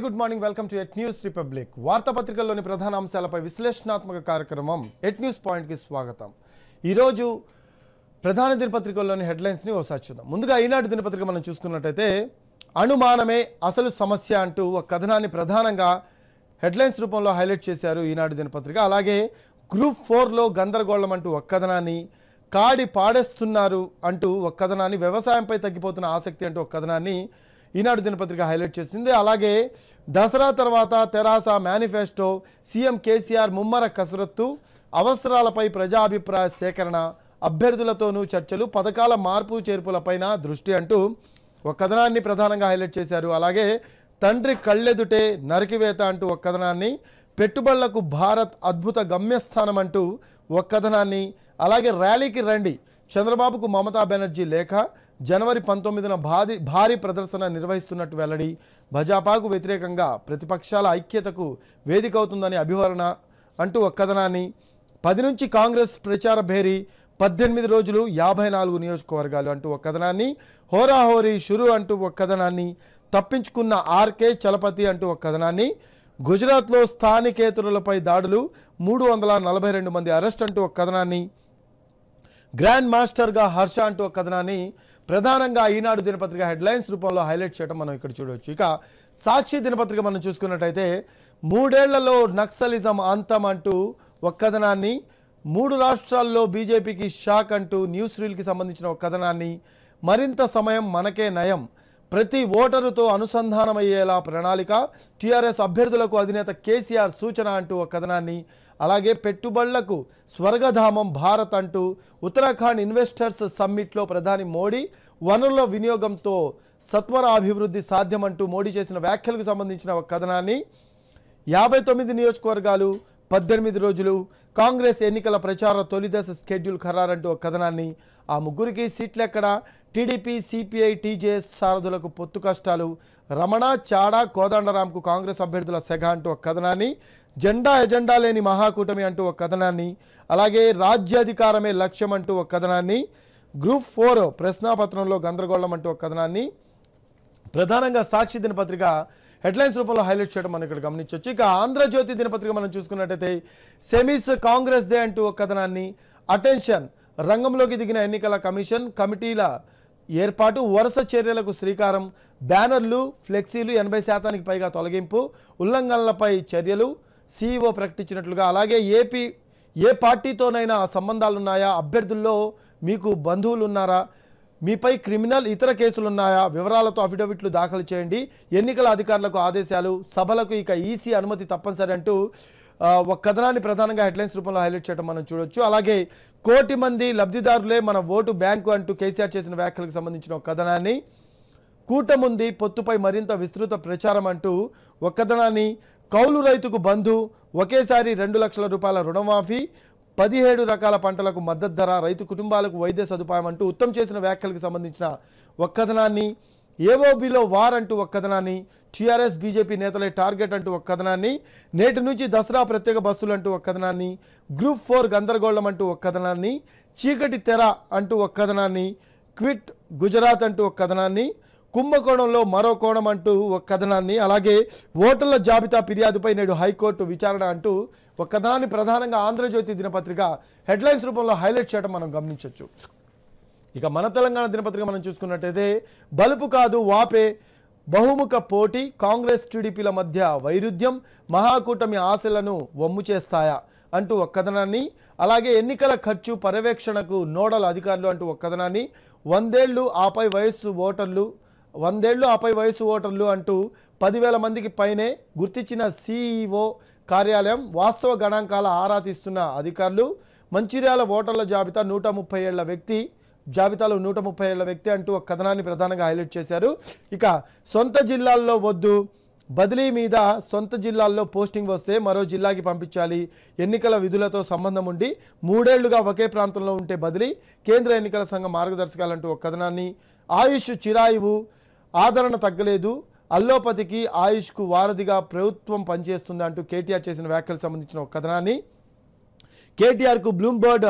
Good morning welcome to at news republic వార్తాపత్రికల్లోని ప్రధాన అంశాలపై విశ్లేషణాత్మక కార్యక్రమం ఎట్ న్యూస్ పాయింట్కి స్వాగతం ఈరోజు ప్రధాన దినపత్రికల్లోని హెడ్లైన్స్ని ఒకసారి చూద్దాం ముందుగా ఈనాడు దినపత్రిక మనం చూసుకున్నట్టయితే అనుమానమే అసలు సమస్య అంటూ ఒక కథనాన్ని ప్రధానంగా హెడ్లైన్స్ రూపంలో హైలైట్ చేశారు ఈనాడు దినపత్రిక అలాగే గ్రూప్ ఫోర్లో గందరగోళం అంటూ ఒక కథనాన్ని కాడి పాడేస్తున్నారు అంటూ ఒక కథనాన్ని వ్యవసాయంపై తగ్గిపోతున్న ఆసక్తి అంటూ ఒక కథనాన్ని ఈనాడు దినపత్రిక హైలైట్ చేసింది అలాగే దసరా తర్వాత తెరాస మేనిఫెస్టో సీఎం కేసీఆర్ ముమ్మర కసరత్తు అవసరాలపై ప్రజాభిప్రాయ సేకరణ అభ్యర్థులతోనూ చర్చలు పథకాల మార్పు చేర్పులపైన దృష్టి అంటూ ఒక కథనాన్ని ప్రధానంగా హైలైట్ చేశారు అలాగే తండ్రి కళ్ళెదుటే నరికివేత అంటూ ఒక కథనాన్ని పెట్టుబడులకు భారత్ అద్భుత గమ్యస్థానం అంటూ ఒక కథనాన్ని అలాగే ర్యాలీకి రండి చంద్రబాబుకు మమతా బెనర్జీ లేఖ జనవరి పంతొమ్మిదిన భారీ భారీ ప్రదర్శన నిర్వహిస్తున్నట్టు వెల్లడి భాజపాకు వ్యతిరేకంగా ప్రతిపక్షాల ఐక్యతకు వేదిక అవుతుందని అభివర్ణ అంటూ ఒక కథనాన్ని పది నుంచి కాంగ్రెస్ ప్రచార భేరీ పద్దెనిమిది రోజులు యాభై నాలుగు నియోజకవర్గాలు అంటూ ఒక కథనాన్ని హోరాహోరీ షురు అంటూ ఒక కథనాన్ని తప్పించుకున్న ఆర్కే చలపతి అంటూ ఒక కథనాన్ని గుజరాత్లో స్థానికేతరులపై దాడులు మూడు వందల నలభై రెండు మంది అరెస్ట్ అంటూ ఒక కథనాన్ని గ్రాండ్ మాస్టర్గా హర్ష అంటూ ఒక కథనాన్ని ప్రధానంగా ఈనాడు దినపత్రిక హెడ్లైన్స్ రూపంలో హైలైట్ చేయడం మనం ఇక్కడ చూడవచ్చు ఇక సాక్షి దినపత్రిక మనం చూసుకున్నట్టయితే మూడేళ్లలో నక్సలిజం అంతం అంటూ ఒక కథనాన్ని మూడు రాష్ట్రాల్లో బీజేపీకి షాక్ అంటూ న్యూస్ రీల్కి సంబంధించిన ఒక కథనాన్ని మరింత సమయం మనకే నయం ప్రతి ఓటరుతో అనుసంధానమయ్యేలా ప్రణాళిక టీఆర్ఎస్ అభ్యర్థులకు అధినేత కేసీఆర్ సూచన అంటూ ఒక కథనాన్ని అలాగే పెట్టుబడులకు స్వర్గధామం భారత్ అంటూ ఉత్తరాఖండ్ ఇన్వెస్టర్స్ సమ్మిట్లో ప్రధాని మోడీ వనరుల వినియోగంతో సత్వర అభివృద్ధి సాధ్యమంటూ మోడీ చేసిన వ్యాఖ్యలకు సంబంధించిన ఒక కథనాన్ని యాభై తొమ్మిది నియోజకవర్గాలు పద్దెనిమిది రోజులు కాంగ్రెస్ ఎన్నికల ప్రచార తొలిదశ స్కెడ్యూల్ ఖరారంటూ ఒక కథనాన్ని ఆ ముగ్గురికి సీట్లు ఎక్కడ టీడీపీ సిపిఐ టీజేఎస్ సారథులకు పొత్తు కష్టాలు రమణ చాడా కోదండరాంకు కాంగ్రెస్ అభ్యర్థుల సెగ అంటూ ఒక కథనాన్ని జెండా ఎజెండా లేని మహాకూటమి అంటూ ఒక కథనాన్ని అలాగే రాజ్యాధికారమే లక్ష్యం అంటూ ఒక కథనాన్ని గ్రూప్ ఫోర్ ప్రశ్నాపత్రంలో గందరగోళం అంటూ ఒక కథనాన్ని ప్రధానంగా సాక్షి దినపత్రిక హెడ్లైన్స్ రూపంలో హైలైట్ చేయడం మనం ఇక్కడ గమనించవచ్చు ఇక ఆంధ్రజ్యోతి దినపత్రిక మనం చూసుకున్నట్టయితే సెమీస్ కాంగ్రెస్ దే అంటూ ఒక కథనాన్ని అటెన్షన్ రంగంలోకి దిగిన ఎన్నికల కమిషన్ కమిటీల ఏర్పాటు వరుస చర్యలకు శ్రీకారం బ్యానర్లు ఫ్లెక్సీలు ఎనభై శాతానికి పైగా తొలగింపు ఉల్లంఘనలపై చర్యలు సీఈఓ ప్రకటించినట్లుగా అలాగే ఏపీ ఏ పార్టీతోనైనా సంబంధాలున్నాయా అభ్యర్థుల్లో మీకు బంధువులు ఉన్నారా మీపై క్రిమినల్ ఇతర కేసులు ఉన్నాయా వివరాలతో అఫిడవిట్లు దాఖలు చేయండి ఎన్నికల అధికారులకు ఆదేశాలు సభలకు ఇక ఈసీ అనుమతి తప్పనిసరి అంటూ ఆ, ఒక కథనాన్ని ప్రధానంగా హెడ్లైన్స్ రూపంలో హైలైట్ చేయడం మనం చూడొచ్చు అలాగే కోటి మంది లబ్ధిదారులే మన ఓటు బ్యాంకు అంటూ కేసీఆర్ చేసిన వ్యాఖ్యలకు సంబంధించిన ఒక కథనాన్ని కూటముంది పొత్తుపై మరింత విస్తృత ప్రచారం అంటూ ఒక కథనాన్ని కౌలు రైతుకు బంధు ఒకేసారి రెండు లక్షల రూపాయల రుణమాఫీ పదిహేడు రకాల పంటలకు మద్దతు ధర రైతు కుటుంబాలకు వైద్య సదుపాయం అంటూ ఉత్తమ్ చేసిన వ్యాఖ్యలకు సంబంధించిన ఒక కథనాన్ని ఏఓబిలో వార్ అంటూ ఒక కథనాన్ని టీఆర్ఎస్ బీజేపీ నేతలే టార్గెట్ అంటూ ఒక కథనాన్ని నేటి నుంచి దసరా ప్రత్యేక బస్సులు అంటూ ఒక కథనాన్ని గ్రూప్ ఫోర్ గందరగోళం అంటూ ఒక కథనాన్ని చీకటి తెర అంటూ ఒక కథనాన్ని క్విట్ గుజరాత్ అంటూ ఒక కథనాన్ని కుంభకోణంలో మరో కోణం అంటూ ఒక కథనాన్ని అలాగే ఓటర్ల జాబితా ఫిర్యాదుపై నేడు హైకోర్టు విచారణ అంటూ ఒక కథనాన్ని ప్రధానంగా ఆంధ్రజ్యోతి దినపత్రిక హెడ్లైన్స్ రూపంలో హైలైట్ చేయడం మనం గమనించవచ్చు ఇక మన తెలంగాణ దినపత్రిక మనం చూసుకున్నట్టయితే బలుపు కాదు వాపే బహుముఖ పోటీ కాంగ్రెస్ టీడీపీల మధ్య వైరుధ్యం మహాకూటమి ఆశలను వమ్ము చేస్తాయా అంటూ ఒక కథనాన్ని అలాగే ఎన్నికల ఖర్చు పర్యవేక్షణకు నోడల్ అధికారులు అంటూ ఒక కథనాన్ని వందేళ్లు ఆపై వయస్సు ఓటర్లు వందేళ్లు ఆపై వయసు ఓటర్లు అంటూ పదివేల మందికి పైనే గుర్తించిన సిఈఓ కార్యాలయం వాస్తవ గణాంకాల ఆరా తీస్తున్న అధికారులు మంచిర్యాల ఓటర్ల జాబితా నూట ముప్పై ఏళ్ల వ్యక్తి జాబితాలో నూట ముప్పై ఏళ్ల వ్యక్తి అంటూ ఒక కథనాన్ని ప్రధానంగా హైలైట్ చేశారు ఇక సొంత జిల్లాల్లో వద్దు బదిలీ మీద సొంత జిల్లాల్లో పోస్టింగ్ వస్తే మరో జిల్లాకి పంపించాలి ఎన్నికల విధులతో సంబంధం ఉండి మూడేళ్లుగా ఒకే ప్రాంతంలో ఉంటే బదిలీ కేంద్ర ఎన్నికల సంఘం మార్గదర్శకాలంటూ ఒక కథనాన్ని ఆయుష్ చిరాయువు ఆదరణ తగ్గలేదు అల్లోపతికి ఆయుష్కు వారధిగా ప్రభుత్వం పనిచేస్తుంది అంటూ కేటీఆర్ చేసిన వ్యాఖ్యలకు సంబంధించిన ఒక కథనాన్ని కేటీఆర్కు బ్లూంబర్డ్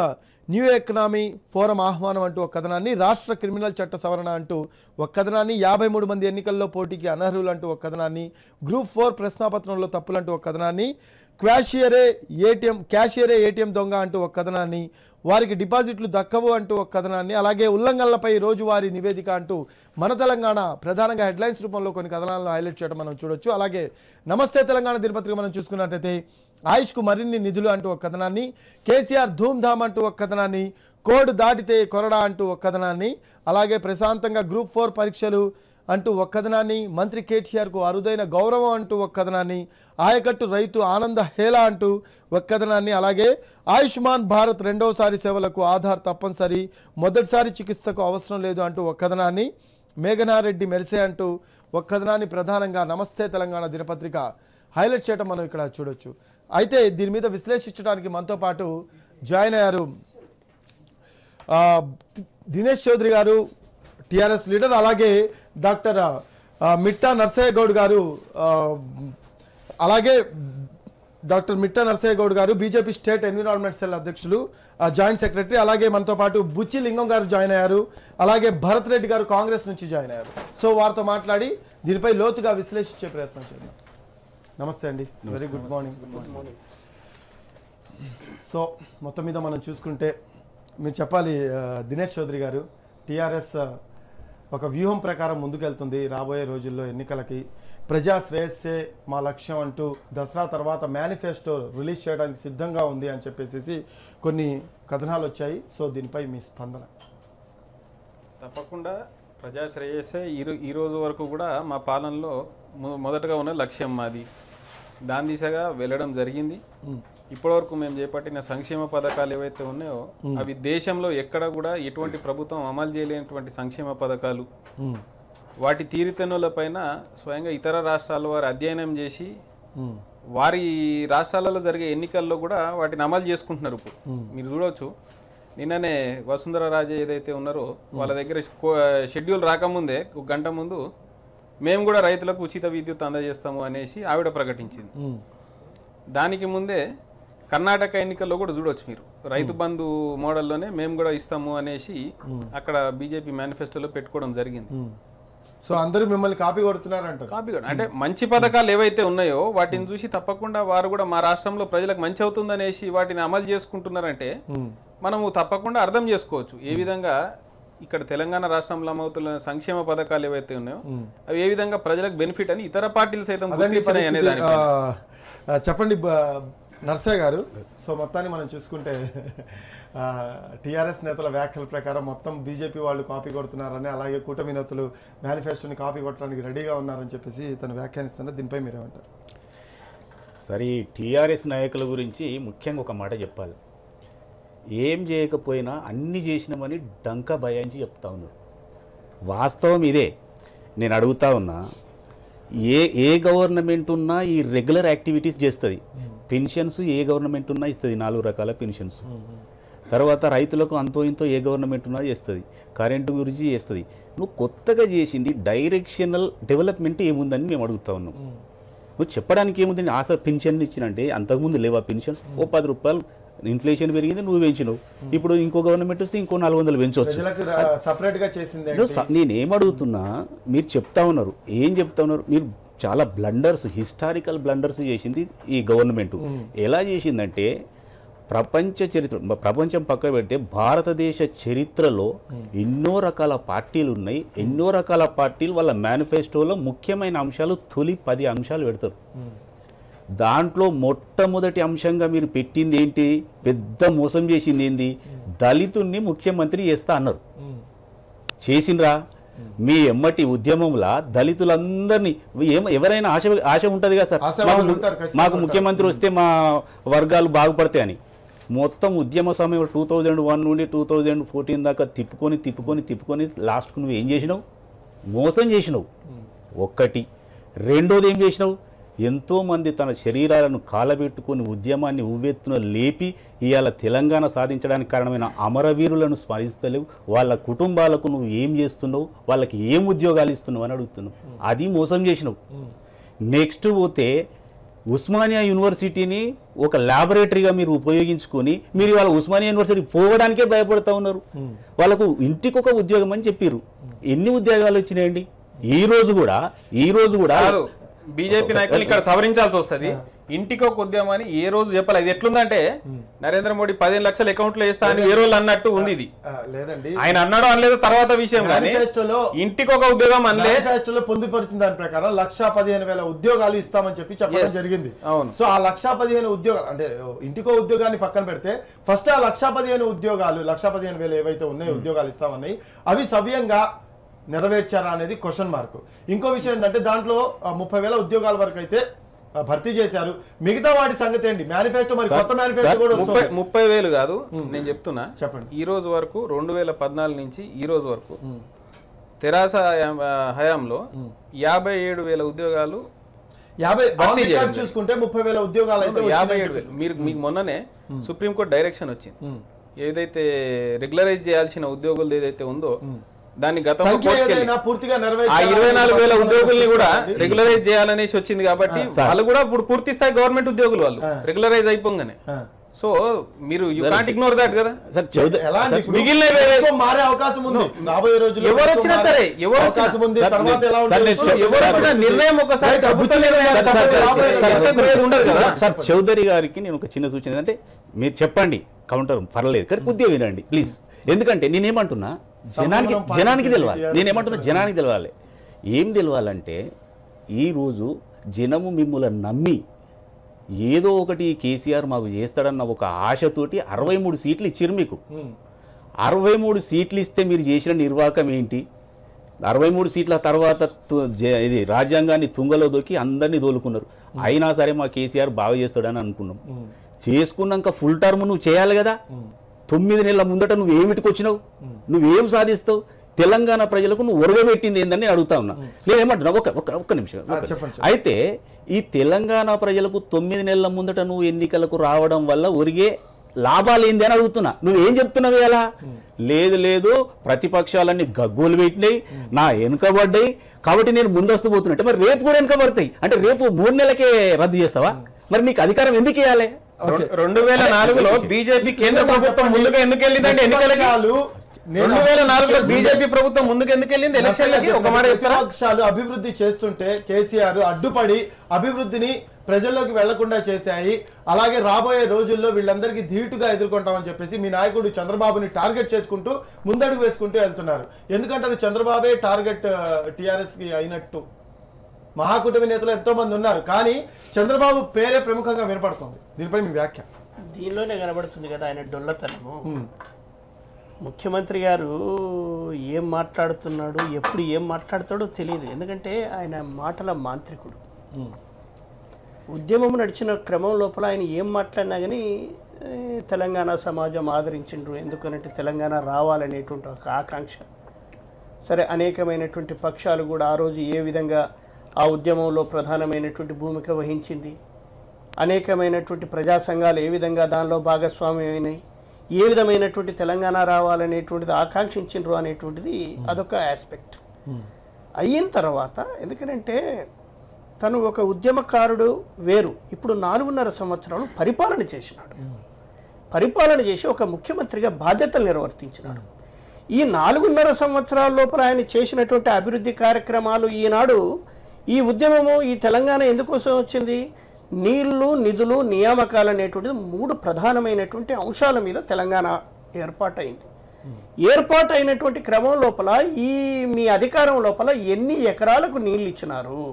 న్యూ ఎకనామీ ఫోరం ఆహ్వానం అంటూ ఒక కథనాన్ని రాష్ట్ర క్రిమినల్ చట్ట సవరణ అంటూ ఒక కథనాన్ని యాభై మూడు మంది ఎన్నికల్లో పోటీకి అనర్హులు అంటూ ఒక కథనాన్ని గ్రూప్ ఫోర్ ప్రశ్నాపత్రంలో తప్పులంటూ ఒక కథనాన్ని క్వాషియరే ఏటీఎం క్యాషియరే ఏటీఎం దొంగ అంటూ ఒక కథనాన్ని వారికి డిపాజిట్లు దక్కవు అంటూ ఒక కథనాన్ని అలాగే ఉల్లంఘనలపై రోజువారీ నివేదిక అంటూ మన తెలంగాణ ప్రధానంగా హెడ్లైన్స్ రూపంలో కొన్ని కథనాలను హైలైట్ చేయడం మనం చూడొచ్చు అలాగే నమస్తే తెలంగాణ దినపత్రిక మనం చూసుకున్నట్టయితే ఆయుష్కు మరిన్ని నిధులు అంటూ ఒక కథనాన్ని కేసీఆర్ ధూమ్ ధామ్ అంటూ ఒక కథనాన్ని కోడ్ దాటితే కొరడా అంటూ ఒక కథనాన్ని అలాగే ప్రశాంతంగా గ్రూప్ ఫోర్ పరీక్షలు అంటూ ఒక కథనాన్ని మంత్రి కేటీఆర్కు అరుదైన గౌరవం అంటూ ఒక కథనాన్ని ఆయకట్టు రైతు ఆనంద హేళ అంటూ ఒక కథనాన్ని అలాగే ఆయుష్మాన్ భారత్ రెండవసారి సేవలకు ఆధార్ తప్పనిసరి మొదటిసారి చికిత్సకు అవసరం లేదు అంటూ ఒక కథనాన్ని మేఘనారెడ్డి మెరిసే అంటూ ఒక కథనాన్ని ప్రధానంగా నమస్తే తెలంగాణ దినపత్రిక హైలైట్ చేయడం మనం ఇక్కడ చూడొచ్చు అయితే దీని మీద విశ్లేషించడానికి మనతో పాటు జాయిన్ అయ్యారు ఆ, దినేష్ చౌదరి గారు టిఆర్ఎస్ లీడర్ అలాగే డాక్టర్ ఆ, మిట్టా నర్సయ్య గౌడ్ గారు ఆ, అలాగే డాక్టర్ మిట్టా నర్సయ్య గౌడ్ గారు బీజేపీ స్టేట్ ఎన్విరాన్మెంట్ సెల్ అధ్యక్షులు ఆ, జాయింట్ సెక్రటరీ అలాగే మనతో పాటు బుచ్చి లింగం గారు జాయిన్ అయ్యారు అలాగే భరత్ రెడ్డి గారు కాంగ్రెస్ నుంచి జాయిన్ అయ్యారు సో వారితో మాట్లాడి దీనిపై లోతుగా విశ్లేషించే ప్రయత్నం చేద్దాం నమస్తే అండి very good morning good morning so మొత్తం మీద మనం చూసుకుంటే మీరు చెప్పాలి ఆ, దినేష్ చౌదరి గారు టీఆర్ఎస్ ఒక వ్యూహం ప్రకారం ముందుకెళ్తుంది రాబోయే రోజుల్లో ఎన్నికలకి ప్రజా శ్రేయస్సే మా లక్ష్యం అంటూ దసరా తర్వాత మేనిఫెస్టో రిలీజ్ చేయడానికి సిద్ధంగా ఉంది అని చెప్పేసి కొన్ని కథనాలు వచ్చాయి సో దీనిపై మీ స్పందన తప్పకుండా ప్రజా శ్రేయస్సే ఈ రో- ఈ రోజు వరకు కూడా మా పాలనలో మొ- మొదటగా ఉన్న లక్ష్యం మాది దాని దిశగా వెళ్ళడం జరిగింది ఇప్పటివరకు మేము చేపట్టిన సంక్షేమ పథకాలు ఏవైతే ఉన్నాయో అవి దేశంలో ఎక్కడ కూడా ఎటువంటి ప్రభుత్వం అమలు చేయలేనటువంటి సంక్షేమ పథకాలు మ్మ్. వాటి తీరుతెన్నులపైన స్వయంగా ఇతర రాష్ట్రాల వారు అధ్యయనం చేసి మ్మ్. వారి రాష్ట్రాలలో జరిగే ఎన్నికల్లో కూడా వాటిని అమలు చేసుకుంటున్నారు ఇప్పుడు మీరు చూడవచ్చు నిన్ననే వసుంధర రాజే ఏదైతే ఉన్నారో వాళ్ళ దగ్గర కో- షెడ్యూల్ రాకముందే ఒక గంట ముందు మేము కూడా రైతులకు ఉచిత విద్యుత్ అందజేస్తాము అనేసి ఆవిడ ప్రకటించింది మ్మ్. దానికి ముందే కర్ణాటక ఎన్నికల్లో కూడా చూడొచ్చు మీరు రైతు బంధు మోడల్లోనే మేము కూడా ఇస్తాము అనేసి అక్కడ బీజేపీ మేనిఫెస్టోలో పెట్టుకోవడం జరిగింది మ్మ్. సో అందరూ మిమ్మల్ని కాపీ కొడుతున్నారంటారు కాపీ కూడా అంటే మంచి పథకాలు ఏవైతే ఉన్నాయో వాటిని చూసి తప్పకుండా వారు కూడా మా రాష్ట్రంలో ప్రజలకు మంచి అవుతుందనేసి వాటిని అమలు చేసుకుంటున్నారంటే మ్మ్. మనము తప్పకుండా అర్థం చేసుకోవచ్చు ఏ విధంగా ఇక్కడ తెలంగాణ రాష్ట్రంలో అమవుతున్న సంక్షేమ పథకాలు ఏవైతే ఉన్నాయో అవి ఏ విధంగా ప్రజలకు బెనిఫిట్ అని ఇతర పార్టీలు సైతం అదండి గుర్తించినాయి అనే పరిస్థితి. దానిపై ఆ, ఆ, చెప్పండి బ- నర్సయ్య గారు సో మొత్తాన్ని మనం చూసుకుంటే టీఆర్ఎస్ నేతల వ్యాఖ్యల ప్రకారం మొత్తం బీజేపీ వాళ్ళు కాపీ కొడుతున్నారని అలాగే కూటమి నేతలు మేనిఫెస్టోని కాపీ కొట్టడానికి రెడీగా ఉన్నారని చెప్పేసి తను వ్యాఖ్యానిస్తున్నారు దీనిపై మీరేమంటారు సరే ఈ టీఆర్ఎస్ నాయకుల గురించి ముఖ్యంగా ఒక మాట చెప్పాలి ఏం చేయకపోయినా అన్ని చేసినామని డంక భయానికి చెప్తా ఉన్నారు వాస్తవం ఇదే నేను అడుగుతా ఉన్నా ఏ ఏ గవర్నమెంట్ ఉన్నా ఈ రెగ్యులర్ యాక్టివిటీస్ చేస్తుంది పెన్షన్స్ ఏ గవర్నమెంట్ ఉన్నా ఇస్తుంది నాలుగు రకాల పెన్షన్స్ తర్వాత రైతులకు అంతో ఇంతో ఏ గవర్నమెంట్ ఉన్నా చేస్తుంది కరెంటు గురించి చేస్తుంది నువ్వు కొత్తగా చేసింది డైరెక్షనల్ డెవలప్మెంట్ ఏముందని మేము అడుగుతా ఉన్నాం నువ్వు చెప్పడానికి ఏముంది ఆశ పెన్షన్ ఇచ్చినంటే అంతకుముందు లేవా పెన్షన్ ఓ పది రూపాయలు ఇన్ఫ్లేషన్ పెరిగింది నువ్వు పెంచినావు ఇప్పుడు ఇంకో గవర్నమెంట్ వస్తే ఇంకో నాలుగు వందలు పెంచవచ్చు ప్రజలకు సపరేట్ గా చేసింది నేను స- నేనేం అడుగుతున్నా మీరు చెప్తా ఉన్నారు ఏం చెప్తా ఉన్నారు మీరు చాలా బ్లండర్స్ హిస్టారికల్ బ్లండర్స్ చేసింది ఈ గవర్నమెంట్ ఎలా చేసిందంటే ప్రపంచ చరిత్ర మ- ప్రపంచం పక్క పెడితే భారతదేశ చరిత్రలో ఎన్నో రకాల పార్టీలు ఉన్నాయి ఎన్నో రకాల పార్టీలు వాళ్ళ మేనిఫెస్టోలో ముఖ్యమైన అంశాలు తొలి పది అంశాలు పెడతారు దాంట్లో మొట్టమొదటి అంశంగా మీరు పెట్టింది ఏంటి పెద్ద మోసం చేసింది ఏంది దళితుణ్ణి ముఖ్యమంత్రి చేస్తా అన్నారు చేసిండ్రా మీ ఎమ్మటి ఉద్యమంలా దళితులందరినీ ఏం ఎవరైనా ఆశ ఆశ ఉంటుంది కదా సార్ ఆశావాహులు మాకు ము- ఉంటారు, ఖచ్చితంగా మాకు ఉంటారు. ముఖ్యమంత్రి వస్తే మా వర్గాలు బాగుపడతాయని మొత్తం ఉద్యమ సమయం టూ థౌజండ్ వన్ నుండి టూ థౌజండ్ ఫోర్టీన్ దాకా తిప్పుకొని తిప్పుకొని తిప్పుకొని లాస్ట్కు నువ్వు ఏం చేసినావు మోసం చేసినావు ఒక్కటి రెండోది ఏం చేసినావు ఎంతోమంది తన శరీరాలను కాలబెట్టుకొని ఉద్యమాన్ని ఉవ్వెత్తున లేపి ఇవాళ తెలంగాణ సాధించడానికి కారణమైన అమరవీరులను స్మరిస్తలేవు వాళ్ళ కుటుంబాలకు నువ్వు ఏం చేస్తున్నావు వాళ్ళకి ఏం ఉద్యోగాలు ఇస్తున్నావు అని అడుగుతున్నావు అది మోసం చేసినావు నెక్స్ట్ పోతే ఉస్మానియా యూనివర్సిటీని ఒక ల్యాబొరేటరీగా మీరు ఉపయోగించుకొని మీరు ఇవాళ ఉస్మానియా యూనివర్సిటీ పోవడానికే భయపడతా ఉన్నారు వాళ్ళకు ఇంటికి ఒక ఉద్యోగం అని చెప్పారు ఎన్ని ఉద్యోగాలు వచ్చినాయండి ఈ రోజు కూడా ఈ రోజు కూడా కాదు బీజేపీ నాయకులు ఇక్కడ సవరించాల్సి వస్తది ఇంటికి ఒక ఉద్యమం అని ఏ రోజు చెప్పాలి ఇది ఎట్లుందంటే నరేంద్ర మోడీ పదిహేను లక్షల అకౌంట్ లో వేస్తా అని ఏ రోజు అన్నట్టు ఉంది ఇది ఆ, లేదండి ఆయన అన్నాడు అనలేదు తర్వాత విషయం కానీ మేనిఫెస్టోలో ఇంటికి ఒక ఉద్యోగం అనలే మేనిఫెస్టోలో పొందుపరిచిన దాని ప్రకారం లక్షా పదిహేను వేల ఉద్యోగాలు ఇస్తామని చెప్పి చెప్పడం Yes. జరిగింది అవును. సో ఆ లక్షా పదిహేను ఉద్యోగాలు అంటే ఇంటికో ఉద్యోగాన్ని పక్కన పెడితే ఫస్ట్ ఆ లక్షా పదిహేను ఉద్యోగాలు లక్షా పదిహేను వేలు ఏవైతే ఉన్నాయో ఉద్యోగాలు ఇస్తామన్నాయి అవి సవ్యంగా నెరవేర్చారా అనేది క్వశ్చన్ మార్క్ ఇంకో విషయం ఏంటంటే దాంట్లో ఆ, ముప్పై వేల ఉద్యోగాల వరకు అయితే ఆ, భర్తీ చేశారు మిగతా వాటి సంగతి ఏంటి మేనిఫెస్టో మరి కొత్త మేనిఫెస్టో కూడా ముప్పై వస్తుంది ముప్పై వేలు కాదు నేను చెప్తున్నా చెప్పండి. ఈ రోజు వరకు రెండు వేల పద్నాలుగు నుంచి ఈ రోజు వరకు తెరాస హయాం- హయాంలో యాభై ఏడు వేల ఉద్యోగాలు యాభై భర్తీ రికార్డ్ చేయండి. చూసుకుంటే ముప్పై వేల ఉద్యోగాలు అయితే యాభై వచ్చినాయని ఏడు వేలు చెప్పేసి. మీరు మీకు మొన్ననే సుప్రీంకోర్టు డైరెక్షన్ వచ్చింది ఏదైతే రెగ్యులరైజ్ చేయాల్సిన ఉద్యోగులు ఏదైతే ఉందో దాన్ని గతంలో సంఖ్య కోర్టుకెళ్ళి ఏదైనా పూర్తిగా ఆ నెరవేర్చాలని ఇరవై నాలుగు వేల చెప్పి ఉద్యోగుల్ని కూడా చూసుకోండి. రెగ్యులరైజ్ చేయాలనేసి వచ్చింది కాబట్టి వాళ్ళు కూడా ఇప్పుడు పూర్తి స్థాయి గవర్నమెంట్ ఉద్యోగులు వాళ్ళు రెగ్యులరైజ్ అయిపోగానే ఆ. సో మీరు యూ కాంట్ ఇగ్నోర్ దాట్ కదా సార్ చౌదరి ఎలా అండి? ఇప్పుడు మిగిలిన వేరే- ప్రభుత్వం మారే అవకాశం ఉంది రాబోయే రోజుల్లో ఎవరు ప్రభుత్వం వచ్చినా మారే సరే, ఎవరు అవకాశం వచ్చినా. ఉంది సార్, తర్వాత ఎలా సార్, ఉంటుంది? నేను చెప్- ఎవరు వచ్చినా నిర్ణయం ఒకసారి రైట్, ప్రభుత్వం అభివృద్ధి నిర్ణయం లేదు, తప్ప సార్, సార్, రాబోయే సార్, రోజుల్లో సార్, ఏది ఉండదు కదా సార్, సార్ చౌదరి గారికి నేను ఒక చిన్న సూచన ఏంటంటే మీరు చెప్పండి కౌంటర్ పర్లేదు కానీ కొద్దిగా వినండి ప్లీజ్ ఎందుకంటే నేనేమంటున్నా జనానికి సంబంధం జనానికి పాటించే తెలవాలి TRS నేనేమంటున్నా జనానికి తెలవాలి ఏం తెలవాలంటే ఈరోజు జనము మిమ్మల్ని నమ్మి ఏదో ఒకటి కేసీఆర్ మాకు చేస్తాడన్న ఒక ఆశతోటి అరవై మూడు సీట్లు ఇచ్చారు మీకు అరవై మూడు సీట్లు ఇస్తే మీరు చేసిన నిర్వాహకం ఏంటి అరవై మూడు సీట్ల తర్వాత తు- జే- ఇది రాజ్యాంగాన్ని తుంగలో దొక్కి అందరినీ దోలుకున్నారు అయినా సరే మా కేసీఆర్ బాగా చేస్తాడని అనుకున్నాం చేసుకున్నాక ఫుల్ టర్మ్ నువ్వు చేయాలి కదా తొమ్మిది నెలల ముందట నువ్వు ఏమిటికి వచ్చినావు నువ్వేం సాధిస్తావు తెలంగాణ ప్రజలకు నువ్వు ఒరగబెట్టింది ఏందని నేను అడుగుతా ఉన్నా నేనేమంటున్నా ఒక ఒక్క ఒక్క నిమిషం ఒక్క నిమిషం. చెప్పండి, అయితే ఈ తెలంగాణ ప్రజలకు తొమ్మిది నెలల ముందట నువ్వు ఎన్నికలకు రావడం వల్ల ఒరిగే లాభాలు ఏంది అని అడుగుతున్నా నువ్వేం చెప్తున్నావు ఎలా లేదు లేదు ప్రతిపక్షాలన్నీ గగ్గోలు పెట్టినాయి నా వెనుకబడ్డాయి కాబట్టి నేను ముందస్తు పోతున్నట్టు మరి రేపు కూడా వెనుకబడతాయి అంటే రేపు మూడు నెలలకే రద్దు చేస్తావా మరి నీకు అధికారం ఎందుకు ఇవ్వాలి రెం- రెండు వేల నాలుగులో బీజేపీ కేంద్ర ప్రభుత్వం ముందుకు ఎందుకు వెళ్ళిందంటే ఎన్నికలకి ప్రతిపక్షాలు నేను రెండు వేల నాలుగులో అభివృద్ధి బీజేపీ ప్రభుత్వం ముందుకు ఎందుకు వెళ్ళింది ఎలక్షన్లకి ఒక మాట చెప్తారా ప్రతిపక్షాలు అభివృద్ధి చేస్తుంటే కేసీఆర్ అడ్డుపడి అభివృద్ధిని ప్రజల్లోకి వెళ్లకుండా చేశాయి అలాగే రాబోయే రోజుల్లో వీళ్ళందరికీ ధీటుగా ఎదుర్కొంటామని చెప్పేసి మీ నాయకుడు చంద్రబాబుని టార్గెట్ చేసుకుంటూ ముందడుగు వేసుకుంటూ వెళ్తున్నారు ఎందుకంటారు చంద్రబాబే టార్గెట్ టిఆర్ఎస్ కి అయినట్టు మహాకూటమి నేతలు ఎంతో మంది ఉన్నారు కానీ చంద్రబాబు పేరే ప్రముఖంగా వినపడుతుంది దీనిపై మీ వ్యాఖ్య దీనిలోనే కనబడుతుంది కదా ఆయన డొల్లతనము ముఖ్యమంత్రి గారు ఏం మాట్లాడుతున్నాడు ఎప్పుడు ఏం మాట్లాడతాడో తెలియదు ఎందుకంటే ఆయన మాటల మాంత్రికుడు ఉద్యమం నడిచిన క్రమం లోపల ఆయన ఏం మాట్లాడినా కానీ ఏ, తెలంగాణ సమాజం ఆదరించిండ్రు ఎందుకనంటే తెలంగాణ రావాలనేటువంటి ఒక ఆకాంక్ష సరే అనేకమైనటువంటి పక్షాలు కూడా ఆ రోజు ఏ విధంగా ఆ ఉద్యమంలో ప్రధానమైనటువంటి భూమిక వహించింది అనేకమైనటువంటి ప్రజా సంఘాలు ఏ విధంగా దానిలో భాగస్వామ్యం అయినాయి ఏ విధమైనటువంటి తెలంగాణ రావాలనేటువంటిది ఆకాంక్షించిండ్రు అనేటువంటిది అదొక ఆస్పెక్ట్ అయిన తర్వాత ఎందుకంటే తను ఒక ఉద్యమకారుడు వేరు ఇప్పుడు నాలుగున్నర సంవత్సరాలు పరిపాలన చేసినాడు పరిపాలన చేసి ఒక ముఖ్యమంత్రిగా బాధ్యతలు నిర్వర్తించినాడు ఈ నాలుగున్నర సంవత్సరాల లోపల ఆయన చేసినటువంటి అభివృద్ధి కార్యక్రమాలు ఈనాడు ఈ ఉద్యమము ఈ తెలంగాణ ఎందుకోసం వచ్చింది నీళ్లు నిధులు నియామకాలు అనేటువంటిది మూడు ప్రధానమైనటువంటి అంశాల మీద తెలంగాణ ఏర్పాటైంది ఏర్పాటైనటువంటి క్రమం లోపల ఈ మీ అధికారం లోపల ఎన్ని ఎకరాలకు నీళ్ళు ఇచ్చినారు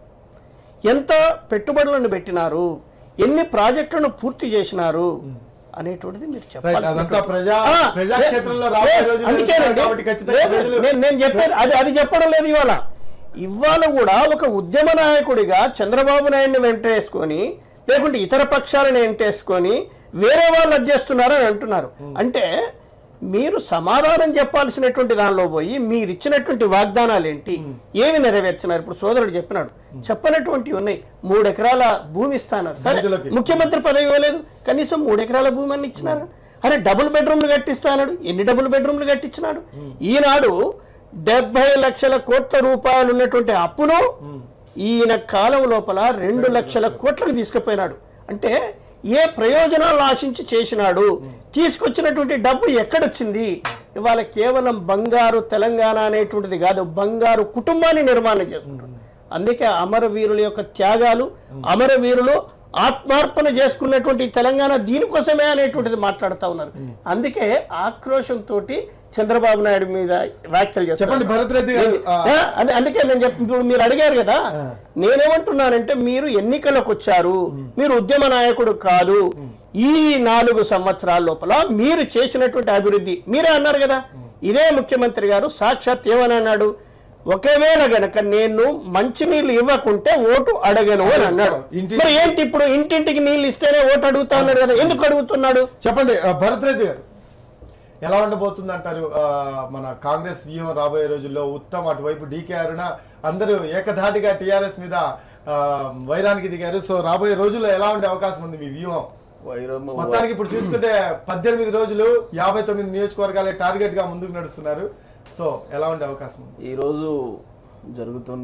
ఎంత పెట్టుబడులను పెట్టినారు ఎన్ని ప్రాజెక్టులను పూర్తి చేసినారు అనేటువంటిది మీరు Right, అదంతా ప్రజా- ఆ, ప్రజాక్షేత్రంలో yes, రాబోయే yes, రోజుల్లో అందుకేనండి. జరుగుతాయి కాబట్టి ఖచ్చితంగా లేదు, ప్రజలు- నేను నేను చెప్పేది అది అది చెప్పడం లేదు ఇవాళ ఇవాళ కూడా ఒక ఉద్యమ నాయకుడిగా చంద్రబాబు నాయుడిని వెంటేసుకొని లేకుంటే ఇతర పక్షాలను వెంటేసుకొని వేరే వాళ్ళు అది చేస్తున్నారని అంటున్నారు అంటే మీరు సమాధానం చెప్పాల్సినటువంటి దానిలో పోయి మీరు ఇచ్చినటువంటి వాగ్దానాలు ఏంటి ఏమి నెరవేర్చినారు ఇప్పుడు సోదరుడు చెప్పినాడు చెప్పనటువంటివి ఉన్నాయి మూడు ఎకరాల భూమి ఇస్తాన్నారు సరే రైతులకి. ముఖ్యమంత్రి పదవి ఇవ్వలేదు కనీసం మూడు ఎకరాల భూమి అని ఇచ్చినారు అరే డబుల్ బెడ్రూమ్లు కట్టిస్తాడు ఎన్ని డబుల్ బెడ్రూమ్లు కట్టించినాడు ఈనాడు డెబ్బై లక్షల కోట్ల రూపాయలు ఉన్నటువంటి అప్పును ఈయన కాలం లోపల రెండు లక్షల కోట్లకు తీసుకుపోయినాడు అంటే ఏ ప్రయోజనాలు ఆశించి చేసినాడు తీసుకొచ్చినటువంటి డబ్బు ఎక్కడొచ్చింది ఇవాళ కేవలం బంగారు తెలంగాణ అనేటువంటిది కాదు బంగారు కుటుంబాన్ని నిర్మాణం చేసుకుంటాడు అందుకే అమరవీరుల యొక్క త్యాగాలు అమరవీరులు ఆత్మార్పణ చేసుకున్నటువంటి తెలంగాణ దీనికోసమే అనేటువంటిది మాట్లాడుతూ ఉన్నారు అందుకే ఆక్రోశంతో చంద్రబాబు నాయుడు మీద వ్యాఖ్యలు చేస్తారు చెప్పండి భరత్ రెడ్డి గారు ఆ, ఆ, అదే- అందుకే నేను చెప్పి ఇప్పుడు మీరు అడిగారు కదా నేనేమంటున్నానంటే మీరు ఎన్నికలకు వచ్చారు మీరు ఉద్యమ నాయకుడు కాదు ఈ నాలుగు సంవత్సరాల లోపల మీరు చేసినటువంటి అభివృద్ధి మీరే అన్నారు కదా ఇదే ముఖ్యమంత్రి గారు సాక్షాత్ ఏమని అన్నాడు ఒకవేళ గనక నేను మంచినీళ్ళు ఇవ్వకుంటే ఓటు అడగను అని అన్నాడు ఇంటి- మరి ఏంటి ఇప్పుడు ఇంటింటికి నీళ్ళు ఇస్తేనే ఓటు అడుగుతా ఉన్నాడు కదా ఎందుకు అడుగుతున్నాడు చెప్పండి ఆ, భరత్ రెడ్డి గారు ఎలా ఉండబోతుంది అంటారు ఆ, మన కాంగ్రెస్ వ్యూహం రాబోయే రోజుల్లో ఉత్తమ్ అటువైపు డీకే అరుణ అందరూ ఏకధాటిగా టిఆర్ఎస్ మీద ఆ, వైరానికి దిగారు సో రాబోయే రోజుల్లో ఎలా ఉండే అవకాశం ఉంది మీ వ్యూహం వైరము మొత్తానికి ఇప్పుడు చూసుకుంటే పద్దెనిమిది రోజులు యాభై తొమ్మిది నియోజకవర్గాలే టార్గెట్ గా ముందుకు నడుస్తున్నారు సో ఎలా ఉండే అవకాశం ఉంది ఈరోజు జరుగుతున్న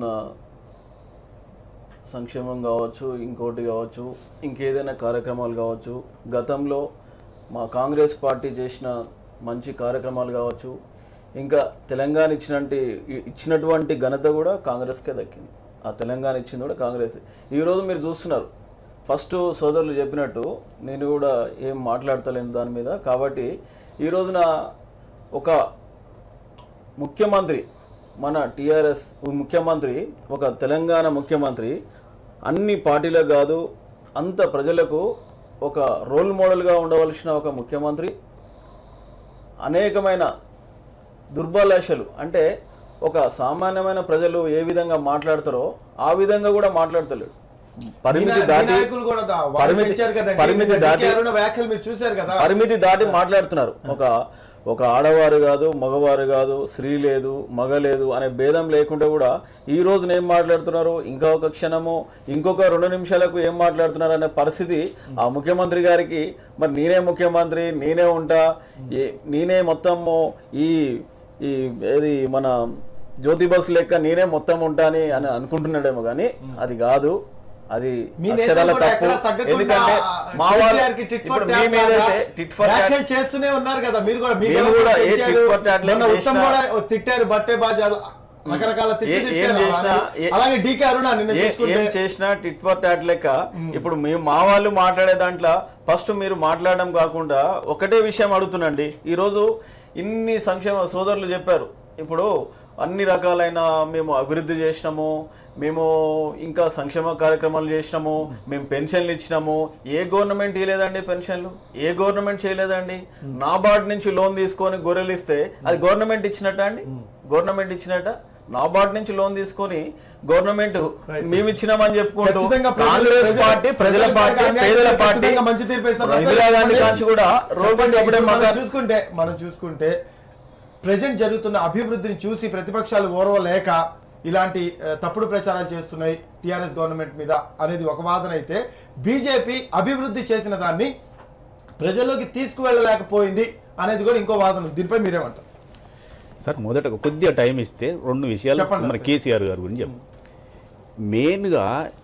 సంక్షేమం కావచ్చు ఇంకోటి కావచ్చు ఇంకేదైనా కార్యక్రమాలు కావచ్చు గతంలో మా కాంగ్రెస్ పార్టీ చేసిన మంచి కార్యక్రమాలు కావచ్చు ఇంకా తెలంగాణ ఇచ్చినట్టు ఇచ్చినటువంటి ఘనత కూడా కాంగ్రెస్కే దక్కింది ఆ తెలంగాణ ఇచ్చింది కూడా కాంగ్రెస్ ఈరోజు మీరు చూస్తున్నారు ఫస్ట్ సోదరులు చెప్పినట్టు నేను కూడా ఏం మాట్లాడతలేను దాని మీద కాబట్టి ఈ రోజున ఒక ముఖ్యమంత్రి మన టిఆర్ఎస్ ముఖ్యమంత్రి ఒక తెలంగాణ ముఖ్యమంత్రి అన్ని పార్టీలకు కాదు అంత ప్రజలకు ఒక రోల్ మోడల్గా ఉండవలసిన ఒక ముఖ్యమంత్రి అనేకమైన దుర్బలాశలు అంటే ఒక సామాన్యమైన ప్రజలు ఏ విధంగా మాట్లాడతారో ఆ విధంగా కూడా మాట్లాడతలేడు పరిమితి మీ నా- మీ దాటి నాయకులు కూడా దా- వాళ్ళు పరిమితి పెంచారు కదండి. పరిమితి నిన్న దాటి DK అరుణ వ్యాఖ్యలు మీరు చూశారు కదా పరిమితి దాటి మాట్లాడుతున్నారు ఒక ఒక ఆడవారు కాదు మగవారు కాదు స్త్రీ లేదు మగ లేదు అనే భేదం లేకుండా కూడా ఈ రోజున ఏం మాట్లాడుతున్నారు ఇంకా ఒక క్షణము ఇంకొక రెండు నిమిషాలకు ఏం మాట్లాడుతున్నారు అనే పరిస్థితి ఆ ముఖ్యమంత్రి గారికి మరి నేనే ముఖ్యమంత్రి నేనే ఉంటా ఏ- నేనే మొత్తము ఈ ఈ ఏది మన జ్యోతి బస్ లెక్క నేనే మొత్తం ఉంటా అని అని అనుకుంటున్నాడేమో కానీ అది కాదు అది మీ నేత అక్షరాల కూడా తప్పు ఎక్కడా తగ్గకుండా ఎందుకంటే మా వాళ్ళు కేసీఆర్ కి tit for ఇప్పుడు tat మీ మీదైతే లాగా టిట్ ఫర్ టాట్ వ్యాఖ్యలు చేస్తూనే ఉన్నారు కదా మీరు కూడా మీ మేము గొడవ కూడా ఏ పెంచారు. tit for tat మొన్న లేక ఉత్తమ్ చేసినా- కూడా తిట్టారు బట్టే బాజాలు రకరకాల తిట్లు ఏ- ఏం తిట్టారు చేసినా, అలాగే- ఏ- అలాగే డీకే అరుణ నిన్న ఏ- ఏం చూసుకుంటే చేసినా టిట్ ఫర్ టాట్ లెక్క ఇప్పుడు మేము మా వాళ్ళు మాట్లాడే దాంట్లో ఫస్ట్ మీరు మాట్లాడడం కాకుండా ఒకటే విషయం అడుగుతున్నాండి ఈరోజు ఇన్ని సంక్షేమ సోదరులు చెప్పారు ఇప్పుడు అన్ని రకాలైన మేము అభివృద్ధి చేసినాము మేము ఇంకా సంక్షేమ కార్యక్రమాలు చేసినాము మేము పెన్షన్లు ఇచ్చినాము ఏ గవర్నమెంట్ ఇవ్వలేదండి పెన్షన్లు ఏ గవర్నమెంట్ చేయలేదండి నాబార్డ్ నుంచి లోన్ తీసుకొని గొర్రెలు ఇస్తే అది గవర్నమెంట్ ఇచ్చినట్ట అండి గవర్నమెంట్ ఇచ్చినట్ట నాబార్డ్ నుంచి లోన్ తీసుకొని గవర్నమెంట్ మేము ఇచ్చినామని చెప్పుకుంటూ ఖచ్చితంగా ప్రజలు- కాంగ్రెస్ ప్రజలు- పార్టీ ప్రజల ప్రజలు పార్టీ కానీ పేదల పార్టీ ఖచ్చితంగా మంచి తీర్పు ఇస్తారు. ఇందిరా గాంధీ చెప్పండి. కాంచి కూడా రోడ్డు చెప్పండి, అప్పుడే ఇప్పుడు మనం మాట్లాడు చూసుకుంటే మనం చూసుకుంటే ప్రజెంట్ జరుగుతున్న అభివృద్ధిని చూసి ప్రతిపక్షాలు ఓర్వలేక ఇలాంటి ఆ, తప్పుడు ప్రచారాలు చేస్తున్నాయి టిఆర్ఎస్ గవర్నమెంట్ మీద అనేది ఒక వాదన అయితే బీజేపీ అభివృద్ధి చేసిన దాన్ని ప్రజల్లోకి తీసుకువెళ్ళలేకపోయింది అనేది కూడా ఇంకో వాదన ఉంది. దీనిపై మీరేమంటారు సార్ మొదట కొద్దిగా టైం ఇస్తే రెండు విషయాలు చెప్పండి మన సార్. కేసీఆర్ గారి గురించి చెప్పు మెయిన్గా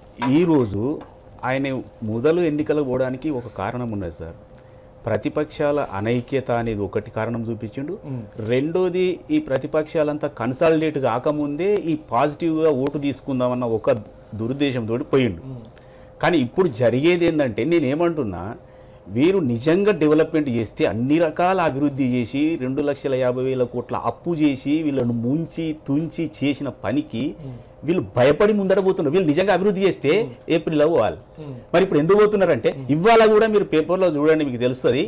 ఈరోజు ఆయన మొదలు ఎన్నికలకు పోవడానికి ఒక కారణం ఉన్నది సార్ ప్రతిపక్షాల అనైక్యత అనేది ఒకటి కారణం చూపించిండు రెండోది ఈ ప్రతిపక్షాలంతా కన్సాలిడేట్ కాకముందే ఈ పాజిటివ్గా ఓటు తీసుకుందామన్న ఒక దురుద్దేశంతో పోయిండు కానీ ఇప్పుడు జరిగేది ఏంటంటే నేనేమంటున్నా వీరు నిజంగా డెవలప్మెంట్ చేస్తే అన్ని రకాల అభివృద్ధి చేసి రెండు లక్షల యాభై వేల కోట్ల అప్పు చేసి వీళ్ళను ముంచి తుంచి చేసిన పనికి వీళ్ళు భయపడి ముందరపోతున్నారు వీళ్ళు నిజంగా అభివృద్ధి చేస్తే ఏప్రిల్ పోవాలి మరి ఇప్పుడు ఎందుకు పోతున్నారంటే ఇవాళ కూడా మీరు పేపర్లో చూడండి మీకు తెలుస్తుంది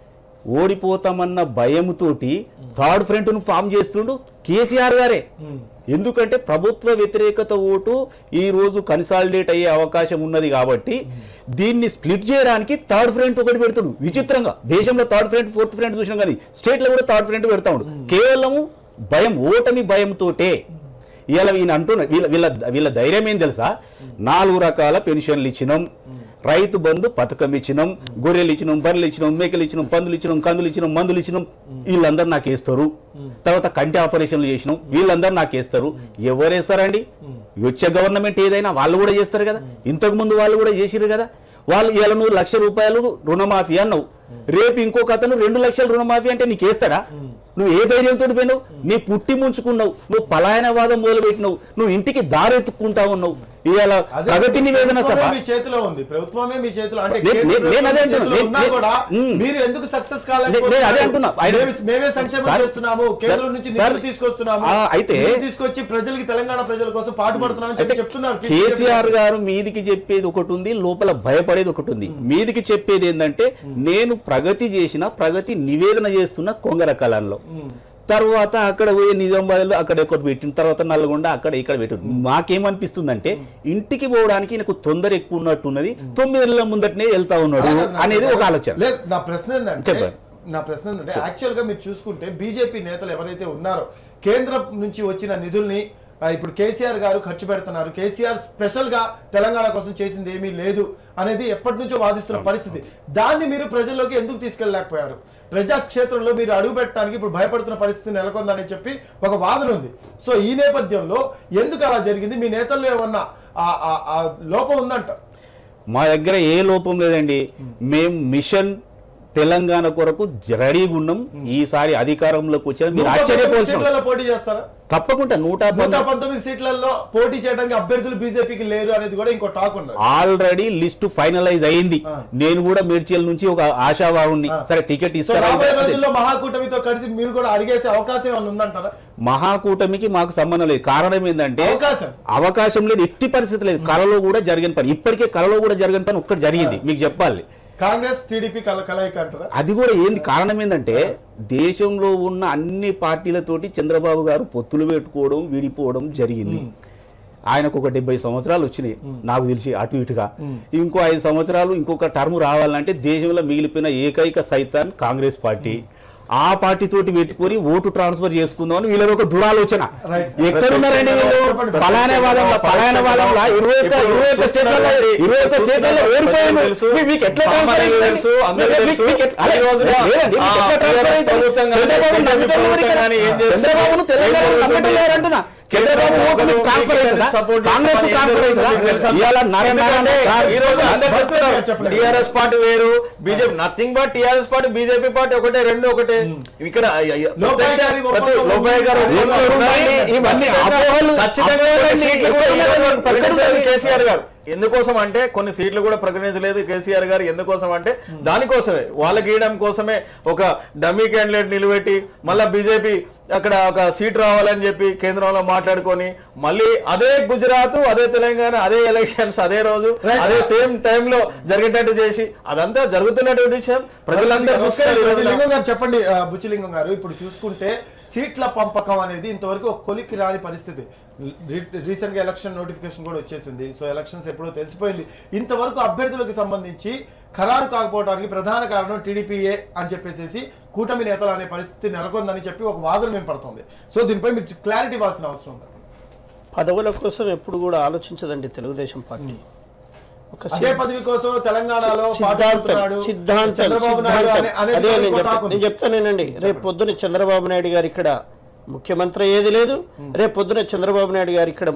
ఓడిపోతామన్న భయంతోటి థర్డ్ ఫ్రంట్ ను ఫామ్ చేస్తుండు కేసీఆర్ గారే ఎందుకంటే ప్రభుత్వ వ్యతిరేకత ఓటు ఈ రోజు కన్సాలిడేట్ అయ్యే అవకాశం ఉన్నది కాబట్టి దీన్ని స్ప్లిట్ చేయడానికి థర్డ్ ఫ్రంట్ ఒకటి పెడుతుండు విచిత్రంగా దేశంలో థర్డ్ ఫ్రంట్ ఫోర్త్ ఫ్రంట్ చూసినాం కానీ స్టేట్ లో కూడా థర్డ్ ఫ్రంట్ పెడతా ఉండు కేవలం భయం ఓటమి భయంతోటే ఇవాళ ఈయన అంటున్న వీళ్ళ వీళ్ళ వీళ్ళ ధైర్యం ఏం తెలుసా నాలుగు రకాల పెన్షన్లు ఇచ్చినాం రైతు బంధు పథకం ఇచ్చినాం గొర్రెలు ఇచ్చినాం బర్రెలు ఇచ్చినాం మేకలు ఇచ్చినాం పందులు ఇచ్చినాం కందులు ఇచ్చినాం మందులు ఇచ్చినాం వీళ్ళందరూ నాకు వేస్తారు తర్వాత కంటి ఆపరేషన్లు చేసినాం వీళ్ళందరూ నాకు వేస్తారు ఎవరు వేస్తారండి వచ్చే గవర్నమెంట్ ఏదైనా వాళ్ళు కూడా చేస్తారు కదా ఇంతకు ముందు వాళ్ళు కూడా చేసిరు కదా వాళ్ళు ఇలా నువ్వు లక్ష రూపాయలు రుణమాఫీ అన్నావు రేపు ఇంకొక అతను రెండు లక్షల రుణమాఫీ అంటే నీకు వేస్తాడా నువ్వు ఏ ధైర్యంతో పోయినావు నీ పుట్టి ముంచుకున్నావు నువ్వు పలాయనవాదం మొదలు పెట్టినావు నువ్వు ఇంటికి దారెత్తుకుంటా ఉన్నావు ఇవాళ అదే ప్రగతి నివేదన సభ ప్రభుత్వమే మీ చేతిలో ఉంది ప్రభుత్వమే మీ చేతిలో అంటే నే- కేంద్ర నే- నేను అదే ప్రభుత్వం అంటున్నా. చేతిలో ఉన్నా నే- కూడా మ్. మీరు ఎందుకు సక్సెస్ నే- నేను అదే అంటున్నా. ఆయన- మేమే- మేమే సంక్షేమం సార్, చేస్తున్నాము కేంద్రం సార్, నుంచి సార్, నిధులు తీసుకొస్తున్నాము ఆ, అయితే- నిధులు తీసుకొచ్చి ప్రజలకి తెలంగాణ ప్రజల కోసం పాటుపడుతున్నాం అని అయితే చెప్పి చెప్తున్నారు కేసీఆర్ గారు మీదికి చెప్పేది ఒకటి ఉంది లోపల భయపడేది ఒకటి ఉంది మీదికి చెప్పేది ఏంటంటే నేను ప్రగతి చేసిన ప్రగతి నివేదన చేస్తున్న కొంగర కళంలో తర్వాత అక్కడ పోయి నిజామాబాద్లో అక్కడ ఒకటి పెట్టిన తర్వాత నల్గొండ అక్కడ ఇక్కడ పెట్టారు మాకేమనిపిస్తుందంటే ఇంటికి పోవడానికి నాకు తొందర ఎక్కువ ఉన్నట్టున్నది తొమ్మిది నెలల ముందటనే వెళ్తా ఉన్నాడు అనేది ఒక ఆలోచన లేదు నా ప్రశ్న ఏంటంటే చెప్పండి. నా ప్రశ్న ఏంటంటే యాక్చువల్ గా మీరు చూసుకుంటే బీజేపీ నేతలు ఎవరైతే ఉన్నారో కేంద్రం నుంచి వచ్చిన నిధుల్ని ఆ, ఇప్పుడు కేసీఆర్ గారు ఖర్చు పెడుతున్నారు కేసీఆర్ స్పెషల్ గా తెలంగాణ కోసం చేసింది ఏమీ లేదు అనేది ఎప్పటి నుంచో వాదిస్తున్న పరిస్థితి దాన్ని మీరు ప్రజల్లోకి ఎందుకు తీసుకెళ్ళలేకపోయారు ప్రజాక్షేత్రంలో మీరు అడుగు పెట్టడానికి ఇప్పుడు భయపడుతున్న పరిస్థితి నెలకొందని చెప్పి ఒక వాదన ఉంది సో ఈ నేపథ్యంలో ఎందుకు అలా జరిగింది మీ నేతల్లో ఏమన్నా ఆ- ఆ- ఆ లోపం ఉందంట మా దగ్గర ఏ లోపం లేదండి మేము మిషన్ తెలంగాణ కొరకు రెడీగా ఉన్నాం ఈసారి అధికారంలోకి వచ్చారు మీరు నూట పంతొమ్మిది ఆశ్చర్యపోవాల్సిన సీట్లలో పోటీ చేస్తారా తప్పకుండా నూట నూట పంతొమ్మిది పంతొమ్మిది సీట్లలో పోటీ చేయడానికి అభ్యర్థులు బీజేపీకి లేరు అనేది కూడా ఇంకో టాక్ ఉన్నది ఆల్రెడీ లిస్ట్ ఫైనలైజ్ అయింది ఆ. నేను కూడా మేడ్చల్ నుంచి ఒక ఆశావాహుణ్ణి ఆ. సరే టికెట్ సో ఇస్తారా రాబోయే అంటే రోజుల్లో మహాకూటమితో కలిసి మీరు కూడా అడిగేసే అవకాశం ఏమైనా ఉందంటారా మహాకూటమికి మాకు సంబంధం లేదు కారణం ఏంటంటే అవకాశం అవకాశం లేదు ఎట్టి పరిస్థితి లేదు కళలో కూడా జరిగిన పని ఇప్పటికే కళలో కూడా జరిగిన పని ఒక్కటి జరిగింది మీకు చెప్పాలి కాంగ్రెస్ టీడీపీ కల కలయిక అంటారా అది కూడా ఏంది కారణం ఏంటంటే దేశంలో ఉన్న అన్ని పార్టీలతోటి చంద్రబాబు గారు పొత్తులు పెట్టుకోవడం విడిపోవడం జరిగింది ఆయనకు ఒక డెబ్బై సంవత్సరాలు వచ్చినాయి నాకు తెలిసి అటు ఇటుగా ఇంకో ఐదు సంవత్సరాలు ఇంకొక టర్మ్ రావాలంటే దేశంలో మిగిలిపోయిన ఏకైక సైతాన్ కాంగ్రెస్ పార్టీ ఆ పార్టీ తోటి పెట్టుకొని ఓటు ట్రాన్స్ఫర్ చేసుకుందామని వీళ్ళది ఒక దురాలోచన Right. ఎక్కడున్నారండి వీళ్ళు చెప్పండి. పలాయనవాదంలో పలాయనవాదంలో ఇరవై ఒక్క ఇప్పుడు ఇరవై ఒక్క చూస్తున్నారండి. స్టేట్లలో ఇరవై ఒక్క స్టేట్లలో ఓడిపోయాను తెలుసు. మీ- మీకు ఎట్లా సామాన్యులకు transfer అయింది? తెలుసు, అందరికీ మీకు- తెలుసు. మీకు ఎట్లా- అరే, ఈ రోజున లేదండి, మీకు ఆ ఎట్లా transfer TRS అయింది? ప్రభుత్వం కానీ, చంద్రబాబు BJP నమ్మితే ప్రభుత్వం ఎవరికి కానీ ఏం చేస్తుంది? చంద్రబాబును తెలంగాణ ఏం నమ్మితే జరుగుతుంది? ఎవరంటున్నా? చంద్రబాబు కేంద్ర ఓటు మీకు ట్రాన్స్ఫర్ ప్రభుత్వం అయిందా? సపోర్ట్ కాంగ్రెస్ చేస్తామని ట్రాన్స్ఫర్ ఏం అయిందా? జరుగుతుందో మీకు తెలుసా? ఇవాళ నారాయణ ఎందుకంటే సార్, ఈ రోజు అందరు చెప్పలేదు. చెప్తున్నారు టిఆర్ఎస్ పార్టీ వేరు BJP nothing but TRS party BJP party ఒకటే రెండు ఒకటే ఇక్కడ లోపాయి గారి ప్రతి ఒప్పందం లోపాయి గారు ఉంది. ఒప్పందం ఎక్కడ ఉన్నాయి. ఉన్నాయి? ఇవన్నీ ఖచ్చితంగా- అపోహలు- ఖచ్చితంగా అపోహలు కొన్ని సీట్లు కూడా ఈ రోజు వరకు ఎక్కడ ప్రకటించలేదు ఉన్నాయి? కేసీఆర్ గారు ఎందుకోసం అంటే కొన్ని సీట్లు కూడా ప్రకటించలేదు కేసీఆర్ గారు ఎందుకోసం అంటే దానికోసమే వాళ్ళ గీయడం కోసమే ఒక డమ్మీ క్యాండిడేట్ నిలబెట్టి మళ్ళా బీజేపీ అక్కడ ఒక సీట్ రావాలని చెప్పి కేంద్రంలో మాట్లాడుకొని మళ్ళీ అదే గుజరాత్ అదే తెలంగాణ అదే ఎలక్షన్స్ అదే రోజు Right. అదే సేమ్ టైంలో జరిగేటట్టు చేసి అదంతా జరుగుతున్నటువంటి విషయం ప్రజలందరూ ఒక్క చూస్తున్నారు ఈ నిమిషం, రోజున. లింగం గారు చెప్పండి ఆ, బుచ్చిలింగం గారు ఇప్పుడు చూసుకుంటే సీట్ల పంపకం అనేది ఇంతవరకు ఒక కొలికి రాని పరిస్థితి రీసెంట్ గా ఎలక్షన్ నోటిఫికేషన్ కూడా వచ్చేసింది సో ఎలక్షన్స్ ఎప్పుడో తెలిసిపోయింది ఇంతవరకు అభ్యర్థులకు సంబంధించి ఖరారు కాకపోవడానికి ప్రధాన కారణం టీడీపీఏ అని చెప్పేసి కూటమి నేతలు అనే పరిస్థితి నెలకొందని చెప్పి ఒక వాదన వినపడుతుంది సో దీనిపై మీరు క్లారిటీ ఇవ్వాల్సిన అవసరం ఉంది పదవుల కోసం ఎప్పుడు కూడా ఆలోచించదండి తెలుగుదేశం పార్టీ ఒక అదే పదవి కోసం తెలంగాణలో సిద్ధాంతం పాటుపడుతున్నాడు సిద్ధాంతం చంద్రబాబు నాయుడు సిద్ధాంతం. అనే- అనేది అదే కూడా నేను ఇంకో చెప్తా- టాక్ ఉంది. నేను చెప్తానేనండి రేపు పొద్దున చంద్రబాబు నాయుడు గారు ఇక్కడ ముఖ్యమంత్రి ఏది లేదు రేపు పొద్దున చంద్రబాబు నాయుడు గారు ఇక్కడ